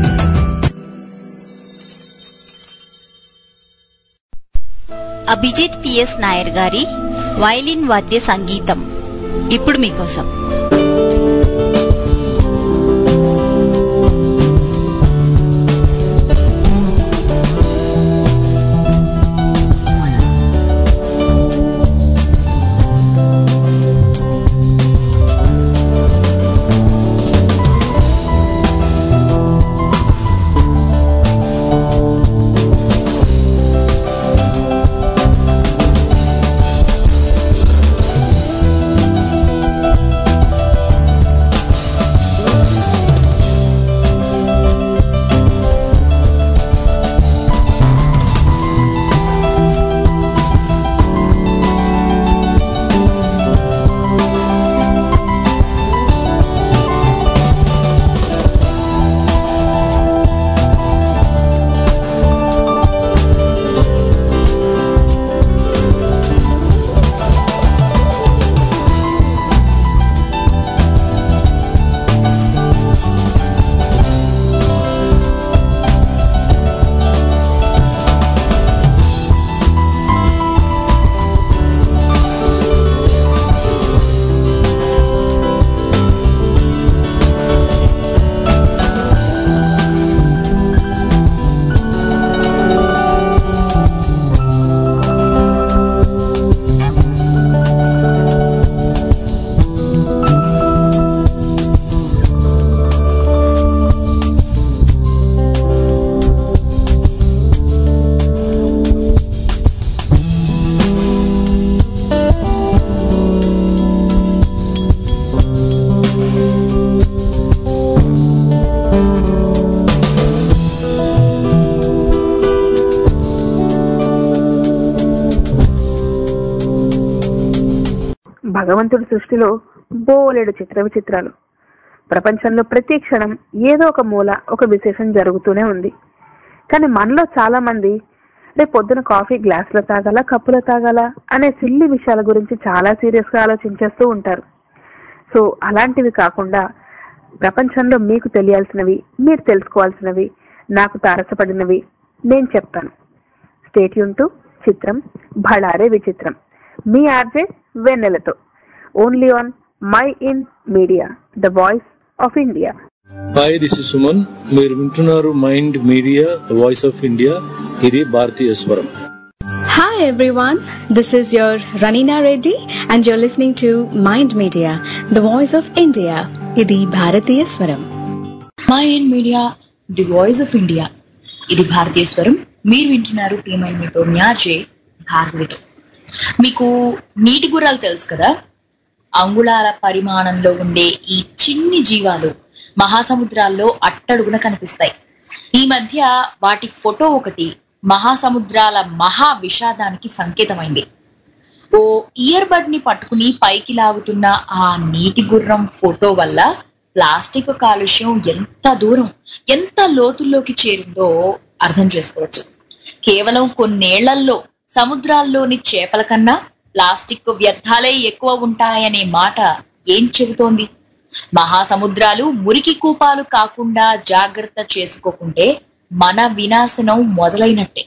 అభిజిత్ పిఎస్ నాయర్ గారి వైలిన్ వాద్య సంగీతం ఇప్పుడు మీకోసం ఆ భగవంతుడి సృష్టిలో బోలెడు చిత్ర విచిత్రాలు ప్రపంచంలో ప్రతి క్షణం ఏదో ఒక మూల ఒక విశేషం జరుగుతూనే ఉంది కానీ మనలో చాలా మంది రేపు పొద్దున కాఫీ గ్లాసులో తాగాల కప్పులో తాగాల అనే సిల్లి విషయాల గురించి చాలా సీరియస్ గా ఆలోచించేస్తూ ఉంటారు సో అలాంటివి కాకుండా ప్రపంచంలో మీకు తెలియాల్సినవి మీరు తెలుసుకోవాల్సినవి నాకు తారసపడినవి నేను చెప్తాను స్టేట్యూన్ టు చిత్రం భళారే విచిత్రం మీ ఆర్జే వెన్నెలతో only on MyInd Media the voice of India hi this is Suman మీరు వింటున్నారు mind Media the voice of India ఇది భారతీయ స్వరం Hi everyone, this is your Ranina Reddy and you're listening to Mind Media, the voice of India. ఇది భారతీయ స్వరం MyInd Media the voice of India ఇది భారతీయ స్వరం మీరు వింటున్నారు ప్రియమైన మీతో న్యాజే భార్గవితో మీకు నీటి గుర్రాలు తెలుసు కదా అంగుళాల పరిమాణంలో ఉండే ఈ చిన్ని జీవాలు మహాసముద్రాల్లో అట్టడుగున కనిపిస్తాయి ఈ మధ్య వాటి ఫోటో ఒకటి మహాసముద్రాల మహా విషాదానికి సంకేతమైంది ఓ ఇయర్ బడ్ ని పట్టుకుని పైకి లాగుతున్న ఆ నీటి గుర్రం ఫోటో వల్ల ప్లాస్టిక్ కాలుష్యం ఎంత దూరం ఎంత లోతుల్లోకి చేరిందో అర్థం చేసుకోవచ్చు కేవలం కొన్నేళ్లలో సముద్రాల్లోని చేపల కన్నా ప్లాస్టిక్ వ్యర్థాలే ఎక్కువ ఉంటాయనే మాట ఏం చెబుతోంది మహాసముద్రాలు మురికి కూపాలు కాకుండా జాగ్రత్త చేసుకోకుంటే మన వినాశనం మొదలైనట్టే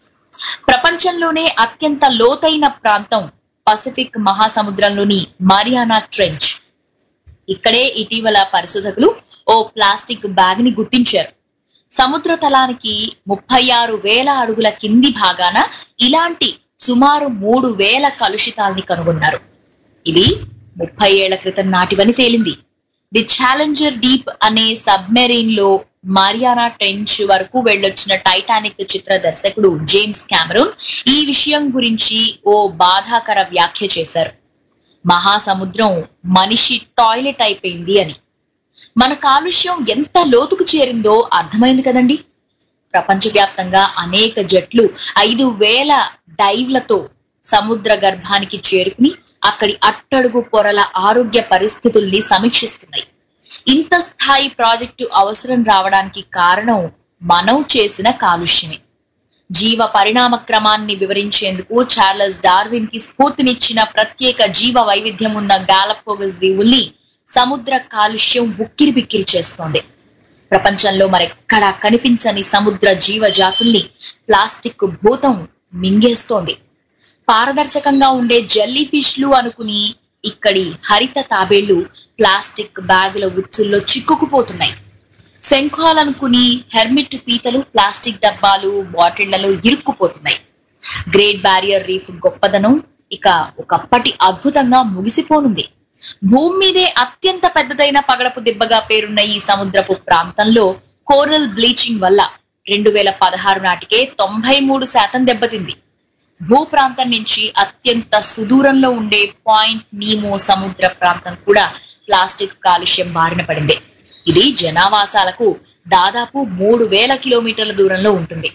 ప్రపంచంలోనే అత్యంత లోతైన ప్రాంతం పసిఫిక్ మహాసముద్రంలోని మారియానా ట్రెంచ్ ఇక్కడే ఇటీవల పరిశోధకులు ఓ ప్లాస్టిక్ బ్యాగ్ ని గుర్తించారు సముద్ర తలానికి ముప్పై ఆరు వేల అడుగుల కింది భాగాన ఇలాంటి సుమారు మూడు వేల కలుషితాల్ని కనుగొన్నారు ఇవి ముప్పై ఏళ్ల క్రితం నాటివని తేలింది ది ఛాలెంజర్ డీప్ అనే సబ్మెరీన్ లో మారియానా ట్రెంచ్ వరకు వెళ్ళొచ్చిన టైటానిక్ చిత్ర దర్శకుడు జేమ్స్ కెమెరూన్ ఈ విషయం గురించి ఓ బాధాకర వ్యాఖ్య చేశారు మహాసముద్రం మనిషి టాయిలెట్ అయిపోయింది అని మన కాలుష్యం ఎంత లోతుకు చేరిందో అర్థమైంది కదండి ప్రపంచవ్యాప్తంగా అనేక జట్లు ఐదు వేల డైవ్లతో సముద్ర గర్భానికి చేరుకుని అక్కడి అట్టడుగు పొరల ఆరోగ్య పరిస్థితుల్ని సమీక్షిస్తున్నాయి ఇంత స్థాయి ప్రాజెక్టు అవసరం రావడానికి కారణం మనం చేసిన కాలుష్యమే జీవ పరిణామ క్రమాన్ని వివరించేందుకు చార్లెస్ డార్విన్ కి స్ఫూర్తినిచ్చిన ప్రత్యేక జీవ వైవిధ్యం ఉన్న గాలపోగస్ దీవుల్ని సముద్ర కాలుష్యం ఉక్కిరి బిక్కిరి చేస్తోంది ప్రపంచంలో మరెక్కడా కనిపించని సముద్ర జీవజాతుల్ని ప్లాస్టిక్ భూతం మింగేస్తోంది పారదర్శకంగా ఉండే జెల్లీ ఫిష్లు అనుకుని ఇక్కడి హరిత తాబేళ్లు ప్లాస్టిక్ బ్యాగుల ఉచ్చుల్లో చిక్కుకుపోతున్నాయి శంఖాలనుకుని హెర్మిట్ పీతలు ప్లాస్టిక్ డబ్బాలు బాటిళ్లలో ఇరుక్కుపోతున్నాయి గ్రేట్ బ్యారియర్ రీఫ్ గొప్పదనం ఇక ఒకప్పటి అద్భుతంగా ముగిసిపోనుంది భూమి మీదే అత్యంత పెద్దదైన పగడపు దిబ్బగా పేరున్న ఈ సముద్రపు ప్రాంతంలో కోరల్ బ్లీచింగ్ వల్ల రెండు వేల పదహారు నాటికే తొంభై మూడు శాతం దెబ్బతింది భూ ప్రాంతం నుంచి అత్యంత సుదూరంలో ఉండే పాయింట్ నీమో సముద్ర ప్రాంతం కూడా ప్లాస్టిక్ కాలుష్యం బారిన పడింది ఇది జనావాసాలకు దాదాపు మూడు వేల కిలోమీటర్ల దూరంలో ఉంటుంది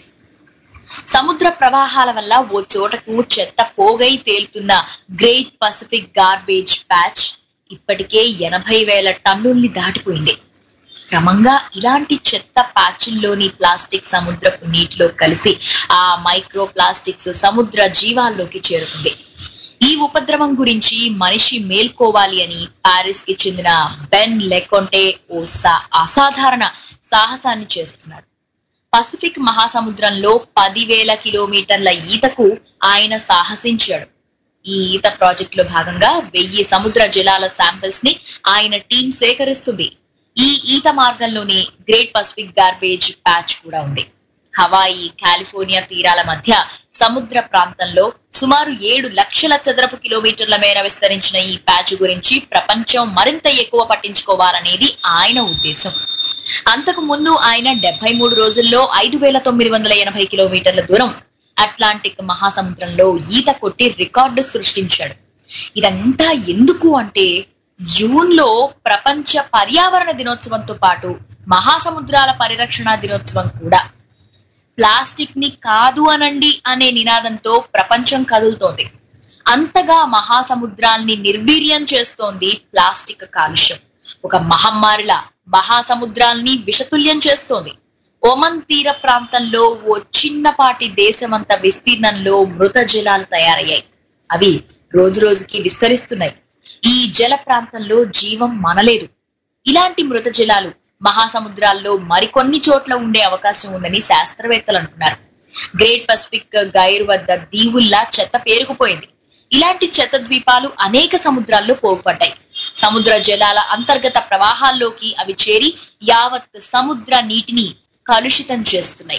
సముద్ర ప్రవాహాల వల్ల ఓ చోటకు చెత్త పోగై తేలుతున్న గ్రేట్ పసిఫిక్ గార్బేజ్ ప్యాచ్ ఇప్పటికే ఎనభై వేల టన్నుల్ని దాటిపోయింది క్రమంగా ఇలాంటి చెత్త ప్యాచుల్లోని ప్లాస్టిక్ సముద్రపు నీటిలో కలిసి ఆ మైక్రో ప్లాస్టిక్స్ సముద్ర జీవాల్లోకి చేరుతుంది ఈ ఉపద్రవం గురించి మనిషి మేల్కోవాలి అని పారిస్ కి చెందిన బెన్ లెకొంటే ఓ సా- అసాధారణ సాహసాన్ని చేస్తున్నాడు పసిఫిక్ మహాసముద్రంలో పదివేల కిలోమీటర్ల ఈతకు ఆయన సాహసించాడు ఈ ఈత ప్రాజెక్ట్ లో భాగంగా వెయ్యి సముద్ర జలాల శాంపిల్స్ ని ఆయన టీం సేకరిస్తుంది ఈ ఈత మార్గంలోని గ్రేట్ పసిఫిక్ గార్బేజ్ ప్యాచ్ కూడా ఉంది హవాయి కాలిఫోర్నియా తీరాల మధ్య సముద్ర ప్రాంతంలో సుమారు ఏడు లక్షల చదరపు కిలోమీటర్ల మేర విస్తరించిన ఈ ప్యాచ్ గురించి ప్రపంచం మరింత ఎక్కువ పట్టించుకోవాలనేది ఆయన ఉద్దేశం అంతకు ముందు ఆయన డెబ్బై మూడు రోజుల్లో ఐదు వేల తొమ్మిది వందల ఎనభై కిలోమీటర్ల దూరం అట్లాంటిక్ మహాసముద్రంలో ఈత కొట్టి రికార్డు సృష్టించాడు ఇదంతా ఎందుకు అంటే జూన్ లో ప్రపంచ పర్యావరణ దినోత్సవంతో పాటు మహాసముద్రాల పరిరక్షణ దినోత్సవం కూడా ప్లాస్టిక్ ని కాదు అనండి అనే నినాదంతో ప్రపంచం కదులుతోంది అంతగా మహాసముద్రాల్ని నిర్వీర్యం చేస్తోంది ప్లాస్టిక్ కాలుష్యం ఒక మహమ్మారిలా మహాసముద్రాల్ని విషతుల్యం చేస్తోంది ఒమన్ తీర ప్రాంతంలో ఓ చిన్నపాటి దేశమంత విస్తీర్ణంలో మృత జలాలు తయారయ్యాయి అవి రోజు రోజుకి విస్తరిస్తున్నాయి ఈ జల ప్రాంతంలో జీవం మనలేదు ఇలాంటి మృత జలాలు మహాసముద్రాల్లో మరికొన్ని చోట్ల ఉండే అవకాశం ఉందని శాస్త్రవేత్తలు అంటున్నారు గ్రేట్ పసిఫిక్ గైర్ వద్ద దీవుల్లా చెత్త పేరుకుపోయింది ఇలాంటి చెత్త ద్వీపాలు అనేక సముద్రాల్లో పోగుపడ్డాయి సముద్ర జలాల అంతర్గత ప్రవాహాల్లోకి అవి చేరి యావత్ సముద్ర నీటిని కలుషితం చేస్తున్నాయి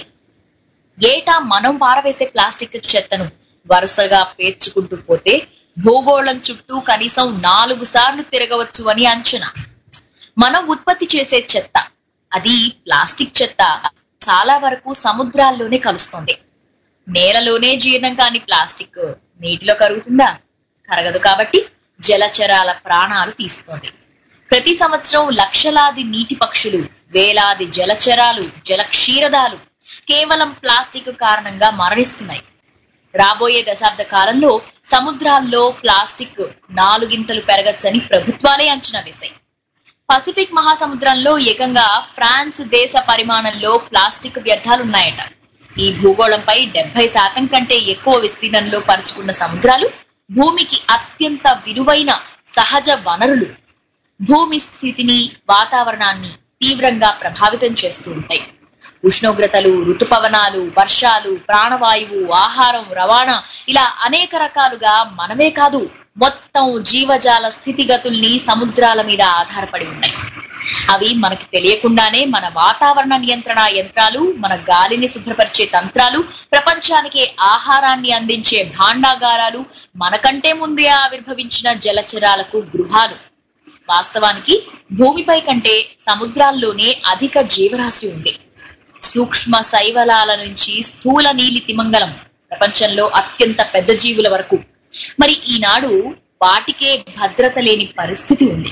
ఏటా మనం పారవేసే ప్లాస్టిక్ చెత్తను వరుసగా పేర్చుకుంటూ పోతే భూగోళం చుట్టూ కనీసం నాలుగు సార్లు తిరగవచ్చు అని అంచనా మనం ఉత్పత్తి చేసే చెత్త అది ప్లాస్టిక్ చెత్త చాలా వరకు సముద్రాల్లోనే కలుస్తుంది నేలలోనే జీర్ణం కాని ప్లాస్టిక్ నీటిలో కరుగుతుందా కరగదు కాబట్టి జలచరాల ప్రాణాలు తీస్తుంది ప్రతి సంవత్సరం లక్షలాది నీటి పక్షులు వేలాది జలచరాలు జల క్షీరదాలు కేవలం ప్లాస్టిక్ కారణంగా మరణిస్తున్నాయి రాబోయే దశాబ్ద కాలంలో సముద్రాల్లో ప్లాస్టిక్ నాలుగింతలు పెరగచ్చని ప్రభుత్వాలే అంచనా వేశాయి పసిఫిక్ మహాసముద్రంలో ఏకంగా ఫ్రాన్స్ దేశ పరిమాణంలో ప్లాస్టిక్ వ్యర్థాలున్నాయట ఈ భూగోళంపై డెబ్బై శాతం కంటే ఎక్కువ విస్తీర్ణంలో పరుచుకున్న సముద్రాలు భూమికి అత్యంత విలువైన సహజ వనరులు భూమి స్థితిని వాతావరణాన్ని తీవ్రంగా ప్రభావితం చేస్తూ ఉంటాయి ఉష్ణోగ్రతలు ఋతుపవనాలు వర్షాలు ప్రాణవాయువు ఆహారం రవాణా ఇలా అనేక రకాలుగా మనమే కాదు మొత్తం జీవజాల స్థితిగతుల్ని సముద్రాల మీద ఆధారపడి ఉన్నాయి అవి మనకి తెలియకుండానే మన వాతావరణ నియంత్రణ యంత్రాలు మన గాలిని శుభ్రపరిచే తంత్రాలు ప్రపంచానికి ఆహారాన్ని అందించే భాండాగారాలు మనకంటే ముందే ఆవిర్భవించిన జలచరాలకు గృహాలు వాస్తవానికి భూమిపై కంటే సముద్రాల్లోనే అధిక జీవరాశి ఉంది సూక్ష్మ శైవలాల నుంచి స్థూల నీలి తిమంగలం ప్రపంచంలో అత్యంత పెద్ద జీవుల వరకు మరి ఈనాడు వాటికే భద్రత లేని పరిస్థితి ఉంది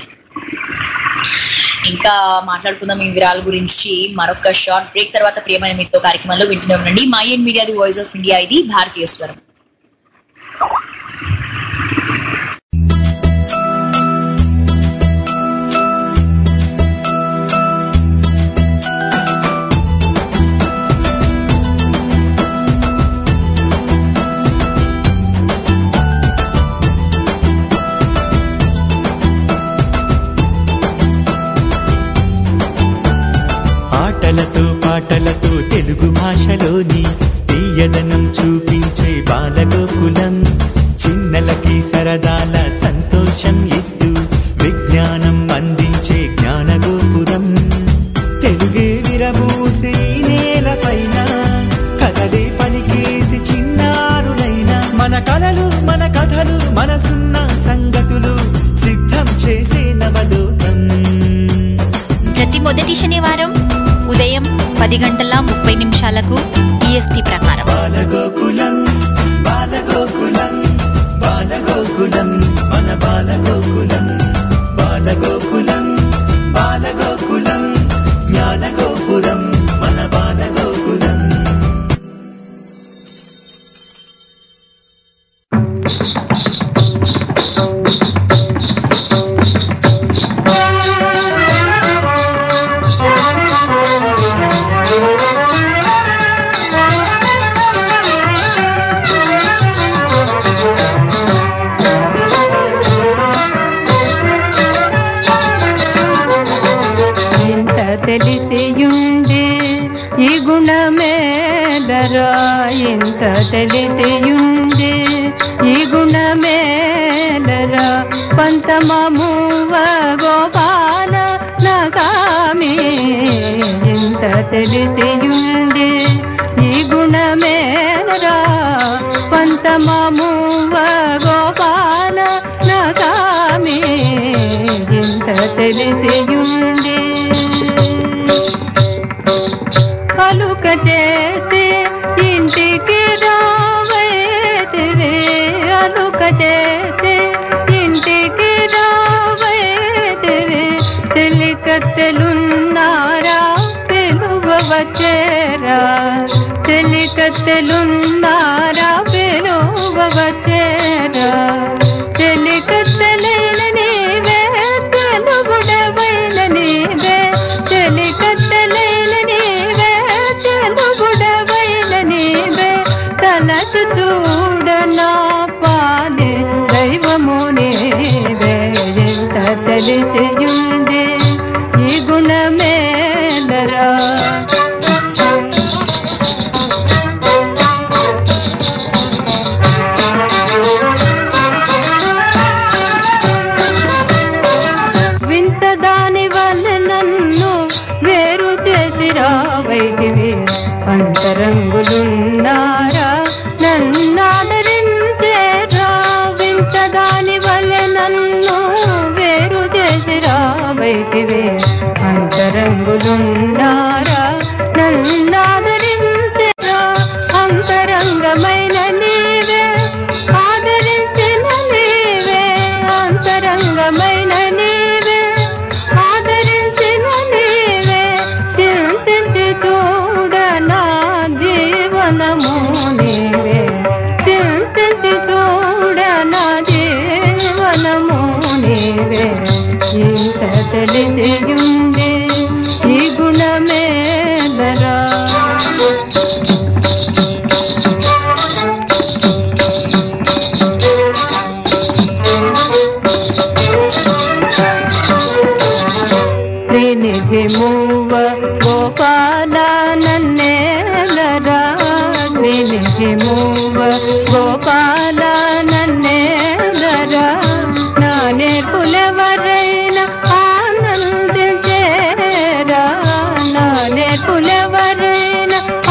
ఇంకా మాట్లాడుకుందాం ఈ విరాల గురించి మరొక షార్ట్ బ్రేక్ తర్వాత ప్రియమైన మీతో కార్యక్రమంలో వింటూనే ఉండండి my and Media the voice of India ఇది భారతీయ స్వరం ఆటలతో పాటలతో తెలుగు భాషలోని తీయదనం చూపించే బాలగోకులం చిన్నలకి సరదాల సంతోషం ఇస్తూ విజ్ఞానం అందించే జ్ఞానగోపురం తెలుగే విరబూసే ఈ నేలపైన కథలే పలికేసి చిన్నారులైన మన కలలు మన కథలు మనసున్న సంగతులు సిద్ధం చేసే నవలోకం ప్రతి మొదటి శనివారం ఉదయం పది గంటల ముప్పై నిమిషాలకు ఈఎస్టీ ప్రకారం బాలగోకులం బాలగోకులం బాలగోకులం మన బాలగోకులం బాలగోకులం బాలగోకులం జ్ఞానగోపురం మన బాలగోకులం ఇంత తెలిసియుండి ఈ గుణమేలరా ఇంత తెలిసియుండి ఈ గుణమేలరా పంతమమువ గోపాల నగామి ఇంత తెలిసియుండి ఈ గుణమేలరా పంతమమువ గోపాల నగామి ఇంత తెలిసియుండి పలుక చేసి ఇంటికి రావేతివి అలుక చేసి ఇంటికి రావేతివి తెలికత్తెలున్నారా పిలువ వచ్చేరా తెలికత్తెలున్నారా పిలువ వచ్చేరా చెలికత్తెలైన నీవే తెలుగుడవైన నీవే చెలికత్తెలైన నీవే తెలుగుడవైన నీవే తలసు చూడనా పాలి దైవము నీవే ఎంత తెలిసియుంది ఈ గుణమేలరా వింత దాని వల్ల నన్ను వేరు చేసి రావైతివి అంతరంగులున్నారా నన్నాదరించేరా వింత దాని వల్ల నన్ను వేరు చేసి రావైతివి అంతరంగులున్నారా నన్నాదరించేరా అంతరంగమైన నీవే ఆదరించిన నీవే అంతరంగమైన నీవే ఆదరించిన నీవే చింతించి చూడనా జీవనము నీవే చింతించి చూడనా జీవనము నీవే ఇంత తెలిసియుంది ఈ గుణమేదరా శ్రీనిధి మూవ గోపాల నన్నేలరా శ్రీనిధి మూవ గోపాల నన్నేలరా నానే కులవరైన ఆనందించేరా నానే కులవరైన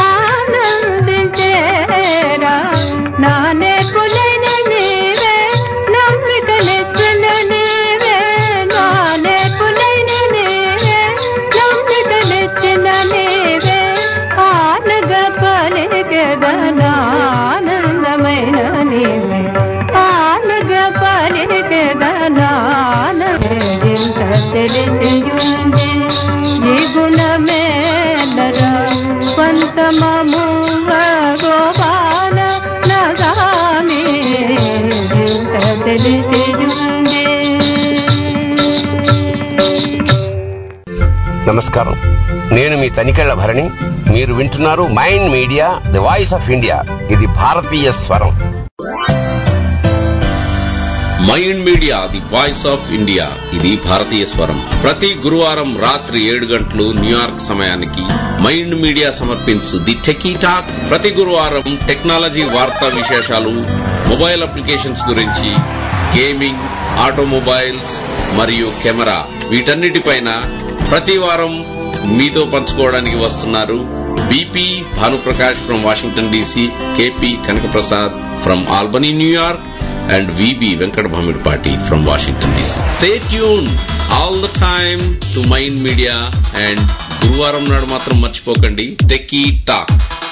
ఆనందించేరా నానే కులైన నీవే నమ్మికలెచ్చిన నీవే నానే కులైన నీవే నమ్మికలెచ్చిన నీవే ఆనగ పలికెదనానందమైన నీవే ఆనగ పలికెదనానంత తెలిసియుంది ఈ గుణమేలరా పంతమమువ గోపాల నగామి ఇంత తెలిసియుంది నమస్కారం నేను మీ తనికెళ్ల భరణి మీరు వింటున్నారు mind Media the voice of India ఇది భారతీయ స్వరం Mind Media the voice of India ఇది భారతీయ స్వరం ప్రతి గురువారం రాత్రి ఏడు గంటలు న్యూయార్క్ సమయానికి మైండ్ మీడియా సమర్పించు ది టెకీ టాక్ ప్రతి గురువారం టెక్నాలజీ వార్తా విశేషాలు మొబైల్ అప్లికేషన్స్ గురించి గేమింగ్ ఆటోమొబైల్స్ మరియు కెమెరా వీటన్నిటిపైన ప్రతి వారం మీతో పంచుకోవడానికి వస్తున్నారు BP Bhanuprakash from Washington DC KP Kanakaprasad from Albany New York and VB Venkat Bhamidpati from Washington DC. Stay tuned all the time to Mind Media and గురువారం నాడు మాత్రం మర్చిపోకండి techie talk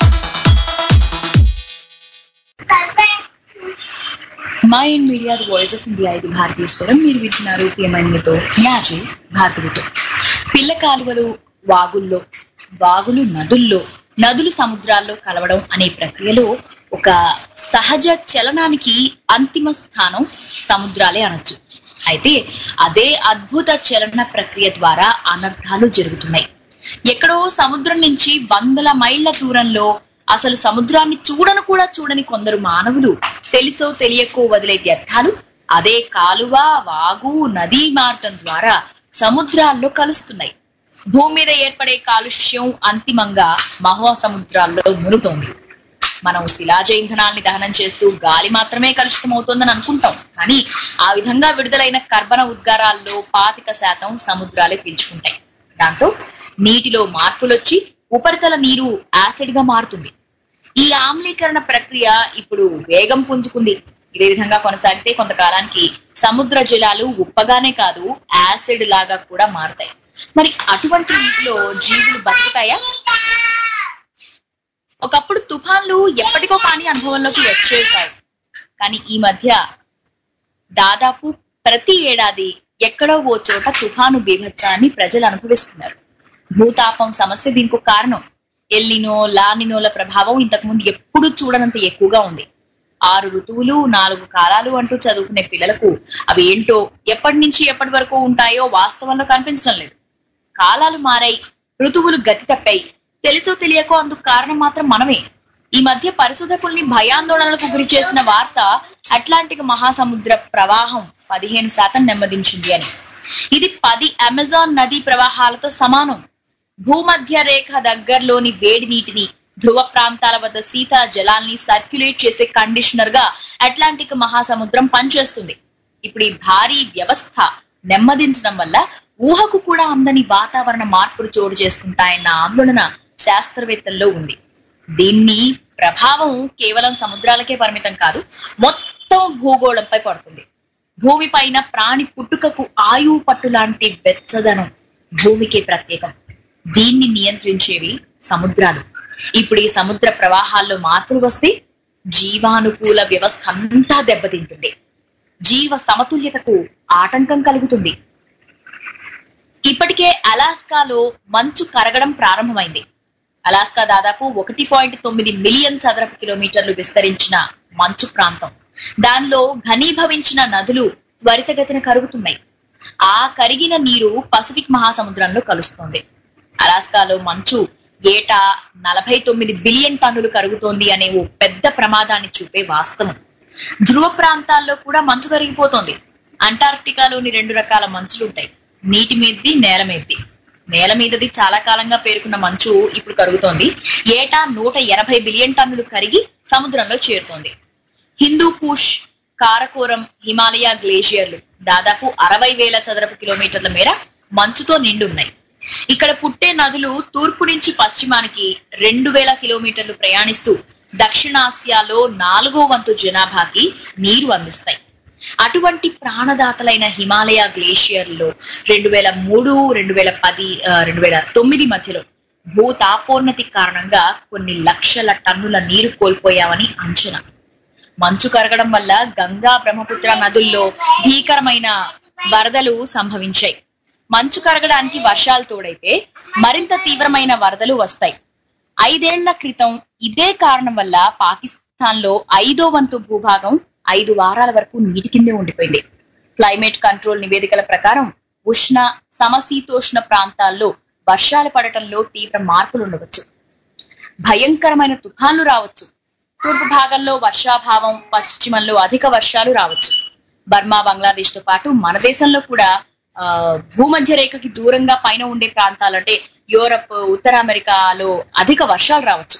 MyInd Media the voice of India ఇది భారతీయ స్వరం మీరు వింటున్నారు ప్రియమైనతో న్యాజీ భార్గవితో పిల్ల కాలువలు వాగుల్లో వాగులు నదుల్లో నదులు సముద్రాల్లో కలవడం అనే ప్రక్రియలో ఒక సహజ చలనానికి అంతిమ స్థానం సముద్రాలే అనొచ్చు అయితే అదే అద్భుత చలన ప్రక్రియ ద్వారా అనర్థాలు జరుగుతున్నాయి ఎక్కడో సముద్రం నుంచి వందల మైళ్ళ దూరంలో అసలు సముద్రాన్ని చూడను కూడా చూడని కొందరు మానవులు తెలిసో తెలియకో వదిలే వ్యర్థాలు అదే కాలువ వాగు నదీ మార్గం ద్వారా సముద్రాల్లో కలుస్తున్నాయి భూమి మీద ఏర్పడే కాలుష్యం అంతిమంగా మహాసముద్రాల్లో మునుగుతోంది మనం శిలాజ ఇంధనాల్ని దహనం చేస్తూ గాలి మాత్రమే కలుషితం అవుతోందని అనుకుంటాం కానీ ఆ విధంగా విడుదలైన కర్బన ఉద్గారాల్లో పాతిక శాతం సముద్రాలే పీల్చుకుంటాయి దాంతో నీటిలో మార్పులొచ్చి ఉపరితల నీరు యాసిడ్ గా మారుతుంది ఈ ఆమ్లీకరణ ప్రక్రియ ఇప్పుడు వేగం పుంజుకుంది ఇదే విధంగా కొనసాగితే కొంతకాలానికి సముద్ర జలాలు ఉప్పగానే కాదు యాసిడ్ లాగా కూడా మారుతాయి మరి అటువంటి నీటిలో జీవులు బతుకుతాయా ఒకప్పుడు తుఫాన్లు ఎప్పటికో కానీ అనుభవంలోకి వచ్చేవి కావు కానీ ఈ మధ్య దాదాపు ప్రతి ఏడాది ఎక్కడో ఓ చోట తుఫాను బీభత్సాన్ని ప్రజలు అనుభవిస్తున్నారు భూతాపం సమస్య దీనికి ఒక కారణం ఎల్లినో లానినోల ప్రభావం ఇంతకు ముందు ఎప్పుడు చూడనంత ఎక్కువగా ఉంది ఆరు ఋతువులు నాలుగు కాలాలు అంటూ చదువుకునే పిల్లలకు అవి ఏంటో ఎప్పటి నుంచి ఎప్పటి వరకు ఉంటాయో వాస్తవంలో కనిపించడం లేదు కాలాలు మారాయి ఋతువులు గతి తప్పాయి తెలుసో తెలియకో అందుకు కారణం మాత్రం మనమే ఈ మధ్య పరిశోధకుల్ని భయాందోళనలకు గురి చేసిన వార్త అట్లాంటిక్ మహాసముద్ర ప్రవాహం పదిహేను శాతం నెమ్మదించింది అని ఇది పది అమెజాన్ నదీ ప్రవాహాలతో సమానం భూమధ్య రేఖ దగ్గరలోని వేడి నీటిని ధ్రువ ప్రాంతాల వద్ద శీతల జలాల్ని సర్క్యులేట్ చేసే కండిషనర్ గా అట్లాంటిక్ మహాసముద్రం పనిచేస్తుంది ఇప్పుడు ఈ భారీ వ్యవస్థ నెమ్మదించడం వల్ల ఊహకు కూడా అందని వాతావరణ మార్పులు చోటు చేసుకుంటాయన్న ఆందోళన శాస్త్రవేత్తల్లో ఉంది దీన్ని ప్రభావం కేవలం సముద్రాలకే పరిమితం కాదు మొత్తం భూగోళంపై పడుతుంది భూమి పైన ప్రాణి పుట్టుకకు ఆయువు పట్టు లాంటి వెచ్చదనం భూమికి ప్రత్యేకం దీన్ని నియంత్రించేవి సముద్రాలు ఇప్పుడు ఈ సముద్ర ప్రవాహాల్లో మార్పులు వస్తే జీవానుకూల వ్యవస్థ అంతా దెబ్బతింటుంది జీవ సమతుల్యతకు ఆటంకం కలుగుతుంది ఇప్పటికే అలాస్కాలో మంచు కరగడం ప్రారంభమైంది అలాస్కా దాదాపు ఒకటి పాయింట్ తొమ్మిది మిలియన్ చదరపు కిలోమీటర్లు విస్తరించిన మంచు ప్రాంతం దానిలో ఘనీభవించిన నదులు త్వరితగతిన కరుగుతున్నాయి ఆ కరిగిన నీరు పసిఫిక్ మహాసముద్రంలో కలుస్తోంది అలాస్కాలో మంచు ఏటా నలభై తొమ్మిది బిలియన్ టన్నులు కరుగుతోంది అనే ఓ పెద్ద ప్రమాదాన్ని చూపే వాస్తవం ధ్రువ ప్రాంతాల్లో కూడా మంచు కరిగిపోతోంది అంటార్క్టికాలోని రెండు రకాల మంచులుంటాయి నీటి మీదది నేల మీదది నేల మీదది చాలా కాలంగా పేరుకున్న మంచు ఇప్పుడు కరుగుతోంది ఏటా నూట ఎనభై బిలియన్ టన్నులు కరిగి సముద్రంలో చేరుతోంది హిందూ కుష్ కారకోరం హిమాలయ గ్లేషియర్లు దాదాపు అరవై వేల చదరపు కిలోమీటర్ల మేర మంచుతో నిండి ఉన్నాయి ఇక్కడ పుట్టే నదులు తూర్పు నుంచి పశ్చిమానికి రెండు వేల కిలోమీటర్లు ప్రయాణిస్తూ దక్షిణాసియాలో నాలుగో వంతు జనాభాకి నీరు అందిస్తాయి అటువంటి ప్రాణదాతలైన హిమాలయ గ్లేషియర్లో రెండు వేల మూడు రెండు వేల పది ఆ, రెండు వేల తొమ్మిది మధ్యలో భూ తాపోన్నతి కారణంగా కొన్ని లక్షల టన్నుల నీరు కోల్పోయామని అంచనా మంచు కరగడం వల్ల గంగా బ్రహ్మపుత్ర నదుల్లో భీకరమైన వరదలు సంభవించాయి మంచు కరగడానికి వర్షాలు తోడైతే మరింత తీవ్రమైన వరదలు వస్తాయి ఐదేళ్ల క్రితం ఇదే కారణం వల్ల పాకిస్తాన్ లో ఐదో వంతు భూభాగం ఐదు వారాల వరకు నీటి కిందే ఉండిపోయింది క్లైమేట్ కంట్రోల్ నివేదికల ప్రకారం ఉష్ణ సమశీతోష్ణ ప్రాంతాల్లో వర్షాలు పడటంలో తీవ్ర మార్పులు ఉండవచ్చు భయంకరమైన తుఫాన్లు రావచ్చు తూర్పు భాగంలో వర్షాభావం పశ్చిమంలో అధిక వర్షాలు రావచ్చు బర్మా బంగ్లాదేశ్ తో పాటు మన దేశంలో కూడా ఆ, భూమధ్య రేఖకి దూరంగా పైన ఉండే ప్రాంతాలంటే యూరప్ ఉత్తర అమెరికాలో అధిక వర్షాలు రావచ్చు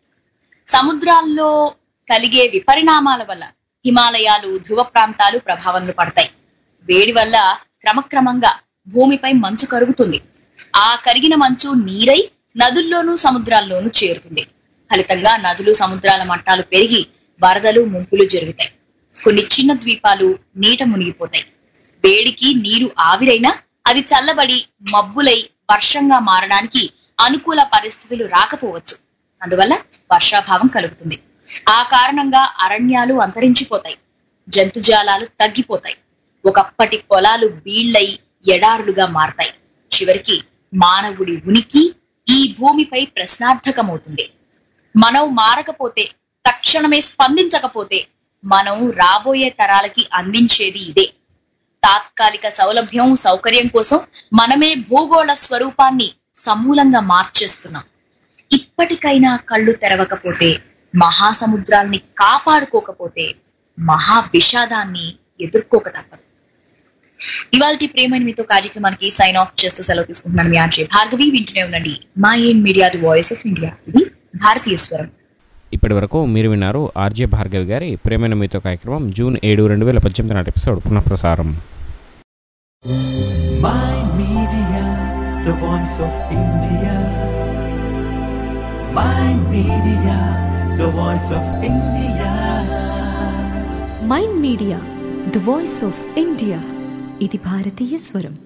సముద్రాల్లో కలిగే విపరిణామాల వల్ల హిమాలయాలు ధ్రువ ప్రాంతాలు ప్రభావంలో పడతాయి వేడి వల్ల క్రమక్రమంగా భూమిపై మంచు కరుగుతుంది ఆ కరిగిన మంచు నీరై నదుల్లోనూ సముద్రాల్లోనూ చేరుతుంది ఫలితంగా నదులు సముద్రాల మట్టాలు పెరిగి వరదలు ముంపులు జరుగుతాయి కొన్ని చిన్న ద్వీపాలు నీట మునిగిపోతాయి వేడికి నీరు ఆవిరైనా అది చల్లబడి మబ్బులై వర్షంగా మారడానికి అనుకూల పరిస్థితులు రాకపోవచ్చు అందువల్ల వర్షాభావం కలుగుతుంది ఆ కారణంగా అరణ్యాలు అంతరించిపోతాయి జంతుజాలాలు తగ్గిపోతాయి ఒకప్పటి పొలాలు బీళ్లై ఎడారులుగా మారతాయి చివరికి మానవుడి ఉనికి ఈ భూమిపై ప్రశ్నార్థకమవుతుంది మనం మారకపోతే తక్షణమే స్పందించకపోతే మనం రాబోయే తరాలకి అందించేది ఇదే తాత్కాలిక సౌలభ్యం సౌకర్యం కోసం మనమే భూగోళ స్వరూపాన్ని సమూలంగా మార్చేస్తున్నాం ఇప్పటికైనా కళ్ళు తెరవకపోతే మహాసముద్రాల్ని కాపాడుకోకపోతే మహా విషాదాన్ని ఎదుర్కోక తప్పదు ఇవాళ ప్రేమైన మీతో కార్యక్రమానికి సైన్ ఆఫ్ చేస్తూ సెలవు తీసుకుంటున్నాను మీ ఆర్జే భార్గవి వింటూనే ఉండండి MyInd Media the voice of India ఇది భారతీయ స్వరం ఇప్పటి వరకు మీరు విన్నారు ఆర్జే భార్గవి గారి ప్రేమైన మీతో కార్యక్రమం జూన్ ఏడు రెండు వేల పద్దెనిమిది నాటి ఎపిసోడ్ పునఃప్రసారం Mind Media, the voice of India. Mind Media, the voice of India. MyInd Media the voice of India ఇది భారతీయ స్వరం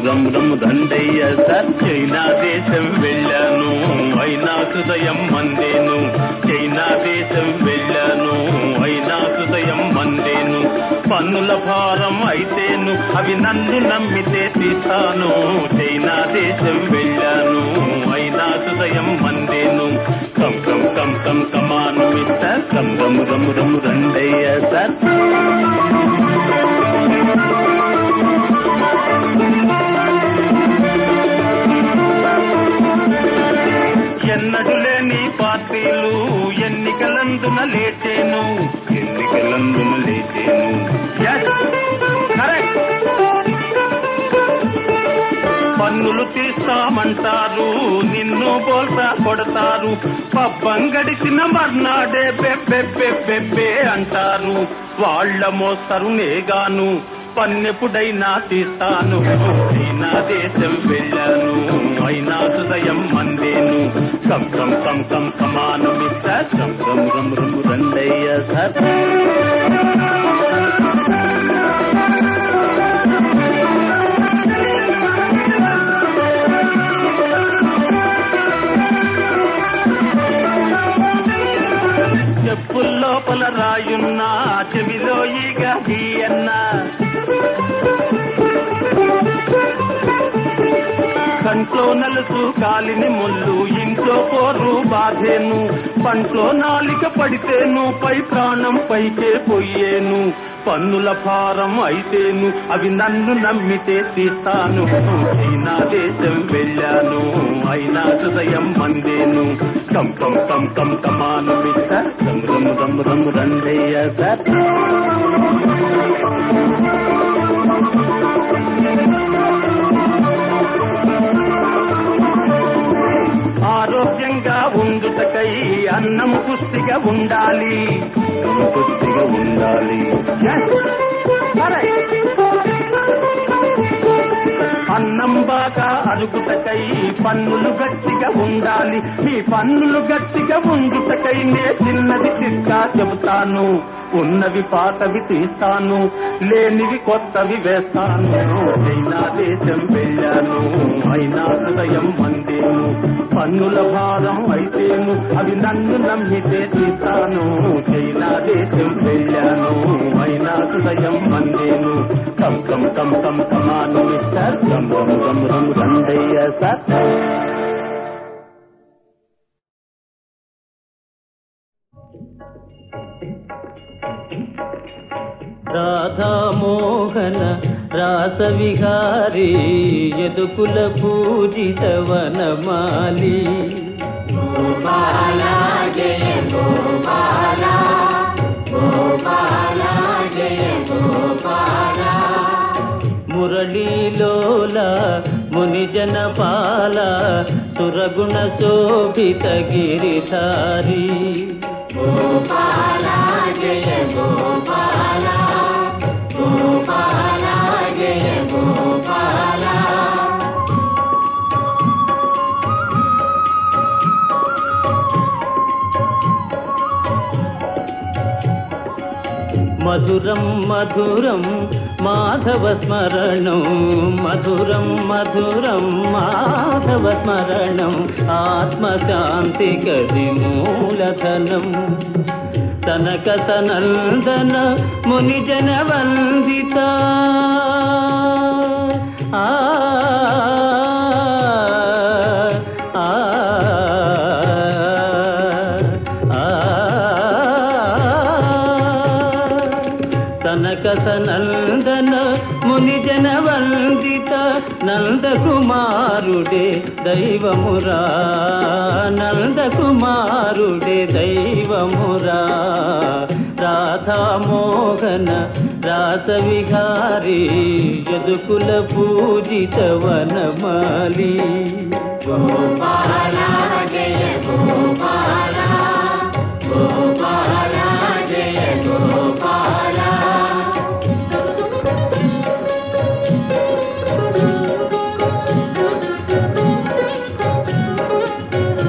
రమ్ రమ్ దండయ్య సార్ చైనా దేశం వెళ్ళాను అయినా హృదయం మందేను చైనా దేశం వెళ్ళాను అయినా హృదయం మందేను పన్నుల భారం అయితేను అవి నన్ను నమ్మితే తీస్తాను చైనా దేశం వెళ్ళాను అయినా హృదయం మందేను కం కం కం కం కమాను మిస్టర్ కం రమ్ రమ్ రమ్ రండయ్య సార్ ఎన్నడు లేని పార్టీలు ఎన్నికలందున లేచేను ఎన్నికలందున లేచేను Yes, correct. పన్నులు తీస్తామంటారు నిన్ను బోల్తా కొడతారు పబ్బం గడిచిన మర్నాడే బెబ్బె బెబ్బెబ్బే అంటారు వాళ్ళ మోస్తరు నేగాను పన్నెప్పుడైనా తీస్తాను అయినా దేశం వెళ్ళాను అయినా హృదయం మందేను కం కం కం కం కమాను మిస్టర్ కం కం రమ్ రమ్ రండయ్య సార్ చెప్పుల లోపల రాయున్నా చెవిలో ఈగ గీయన్నా కంట్లో నలుసు కాలిని ముళ్ళు ఇంట్లో పోరు బాధేను పంట్లో నాలిక పడితేను పై ప్రాణం పైకే పోయేను పన్నుల భారం అయితేను అవి నన్ను నమ్మితే తీస్తాను చైనా దేశం వెళ్ళాను అయినా హృదయం మందేను కం కం కం కం కమాను మిస్టర్ రమ్ రమ్ రమ్ రమ్ రండయ్య సార్ ఆరోగ్యంగా ఉండుటకై అన్నం పుష్టిగా ఉండాలి పుష్టిగా ఉండాలి Yes. Correct. అన్నం బాగా అరుగుటకై పన్నులు గట్టిగా ఉండాలి మీ పన్నులు గట్టిగా ఉండుటకై నే చిన్నది చిట్కా చెబుతాను ఉన్నవి పాతవి తీస్తాను లేనివి కొత్తవి వేస్తాను చైనా దేశం వెళ్ళాను అయినా హృదయం మందేను పన్నుల భారం అయితేను అవి నన్ను నమ్మితే తీస్తాను చైనా దేశం వెళ్ళాను అయినా హృదయం మందేను కం కం కం కం కమాను మిస్టర్ గం గం గం గం రండయ్య సార్ రాధామోహన రాసవిహారీ యదుకుల పూజిత వనమాలి గోపాల జయ గోపాల గోపాల జయ గోపాల మురళీలోల మునిజన పాల సురగుణ శోభిత గిరిధారి గోపాల జయ గోపాల గోపాల జయ గోపాల మధురం మధురం మాధవ స్మరణం మధురం మధురం మాధవ స్మరణం ఆత్మశాంతి గది మూలధనం తనక సనందన మునిజన వందిత ఆ ఆ తనక సనందన మునిజన వందిత నందకుమారుడే దైవమురా నందకుమారుడే దైవమురా రాధామోహన రాసవిహారీ యదుకుల పూజిత వనమాలి గోపాల జయ గోపాల గోపాల జయ గోపాల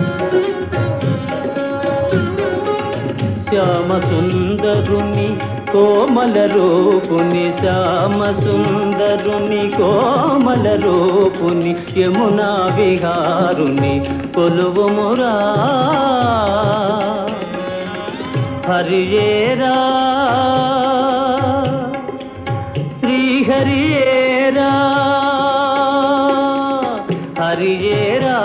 శ్యామ సుందరుని కోమల రూపుని శ్యామ సుందరుని కోమల రూపుని యమునా విహారుని కొలువుమురా హరియేరా శ్రీహరియేరా హరియేరా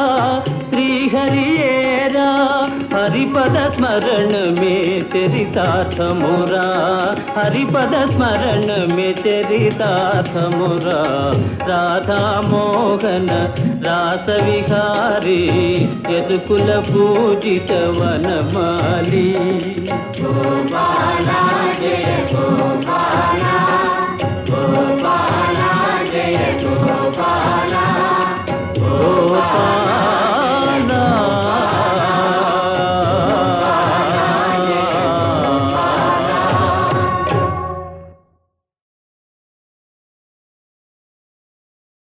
శ్రీహరియేరా హరిపద స్మరణ మే చరితార్థమురా హరిపద స్మరణ మే చరితార్థమురా రాధా మోహన రాస విహారీ యదుకుల పూజిత వనమాలి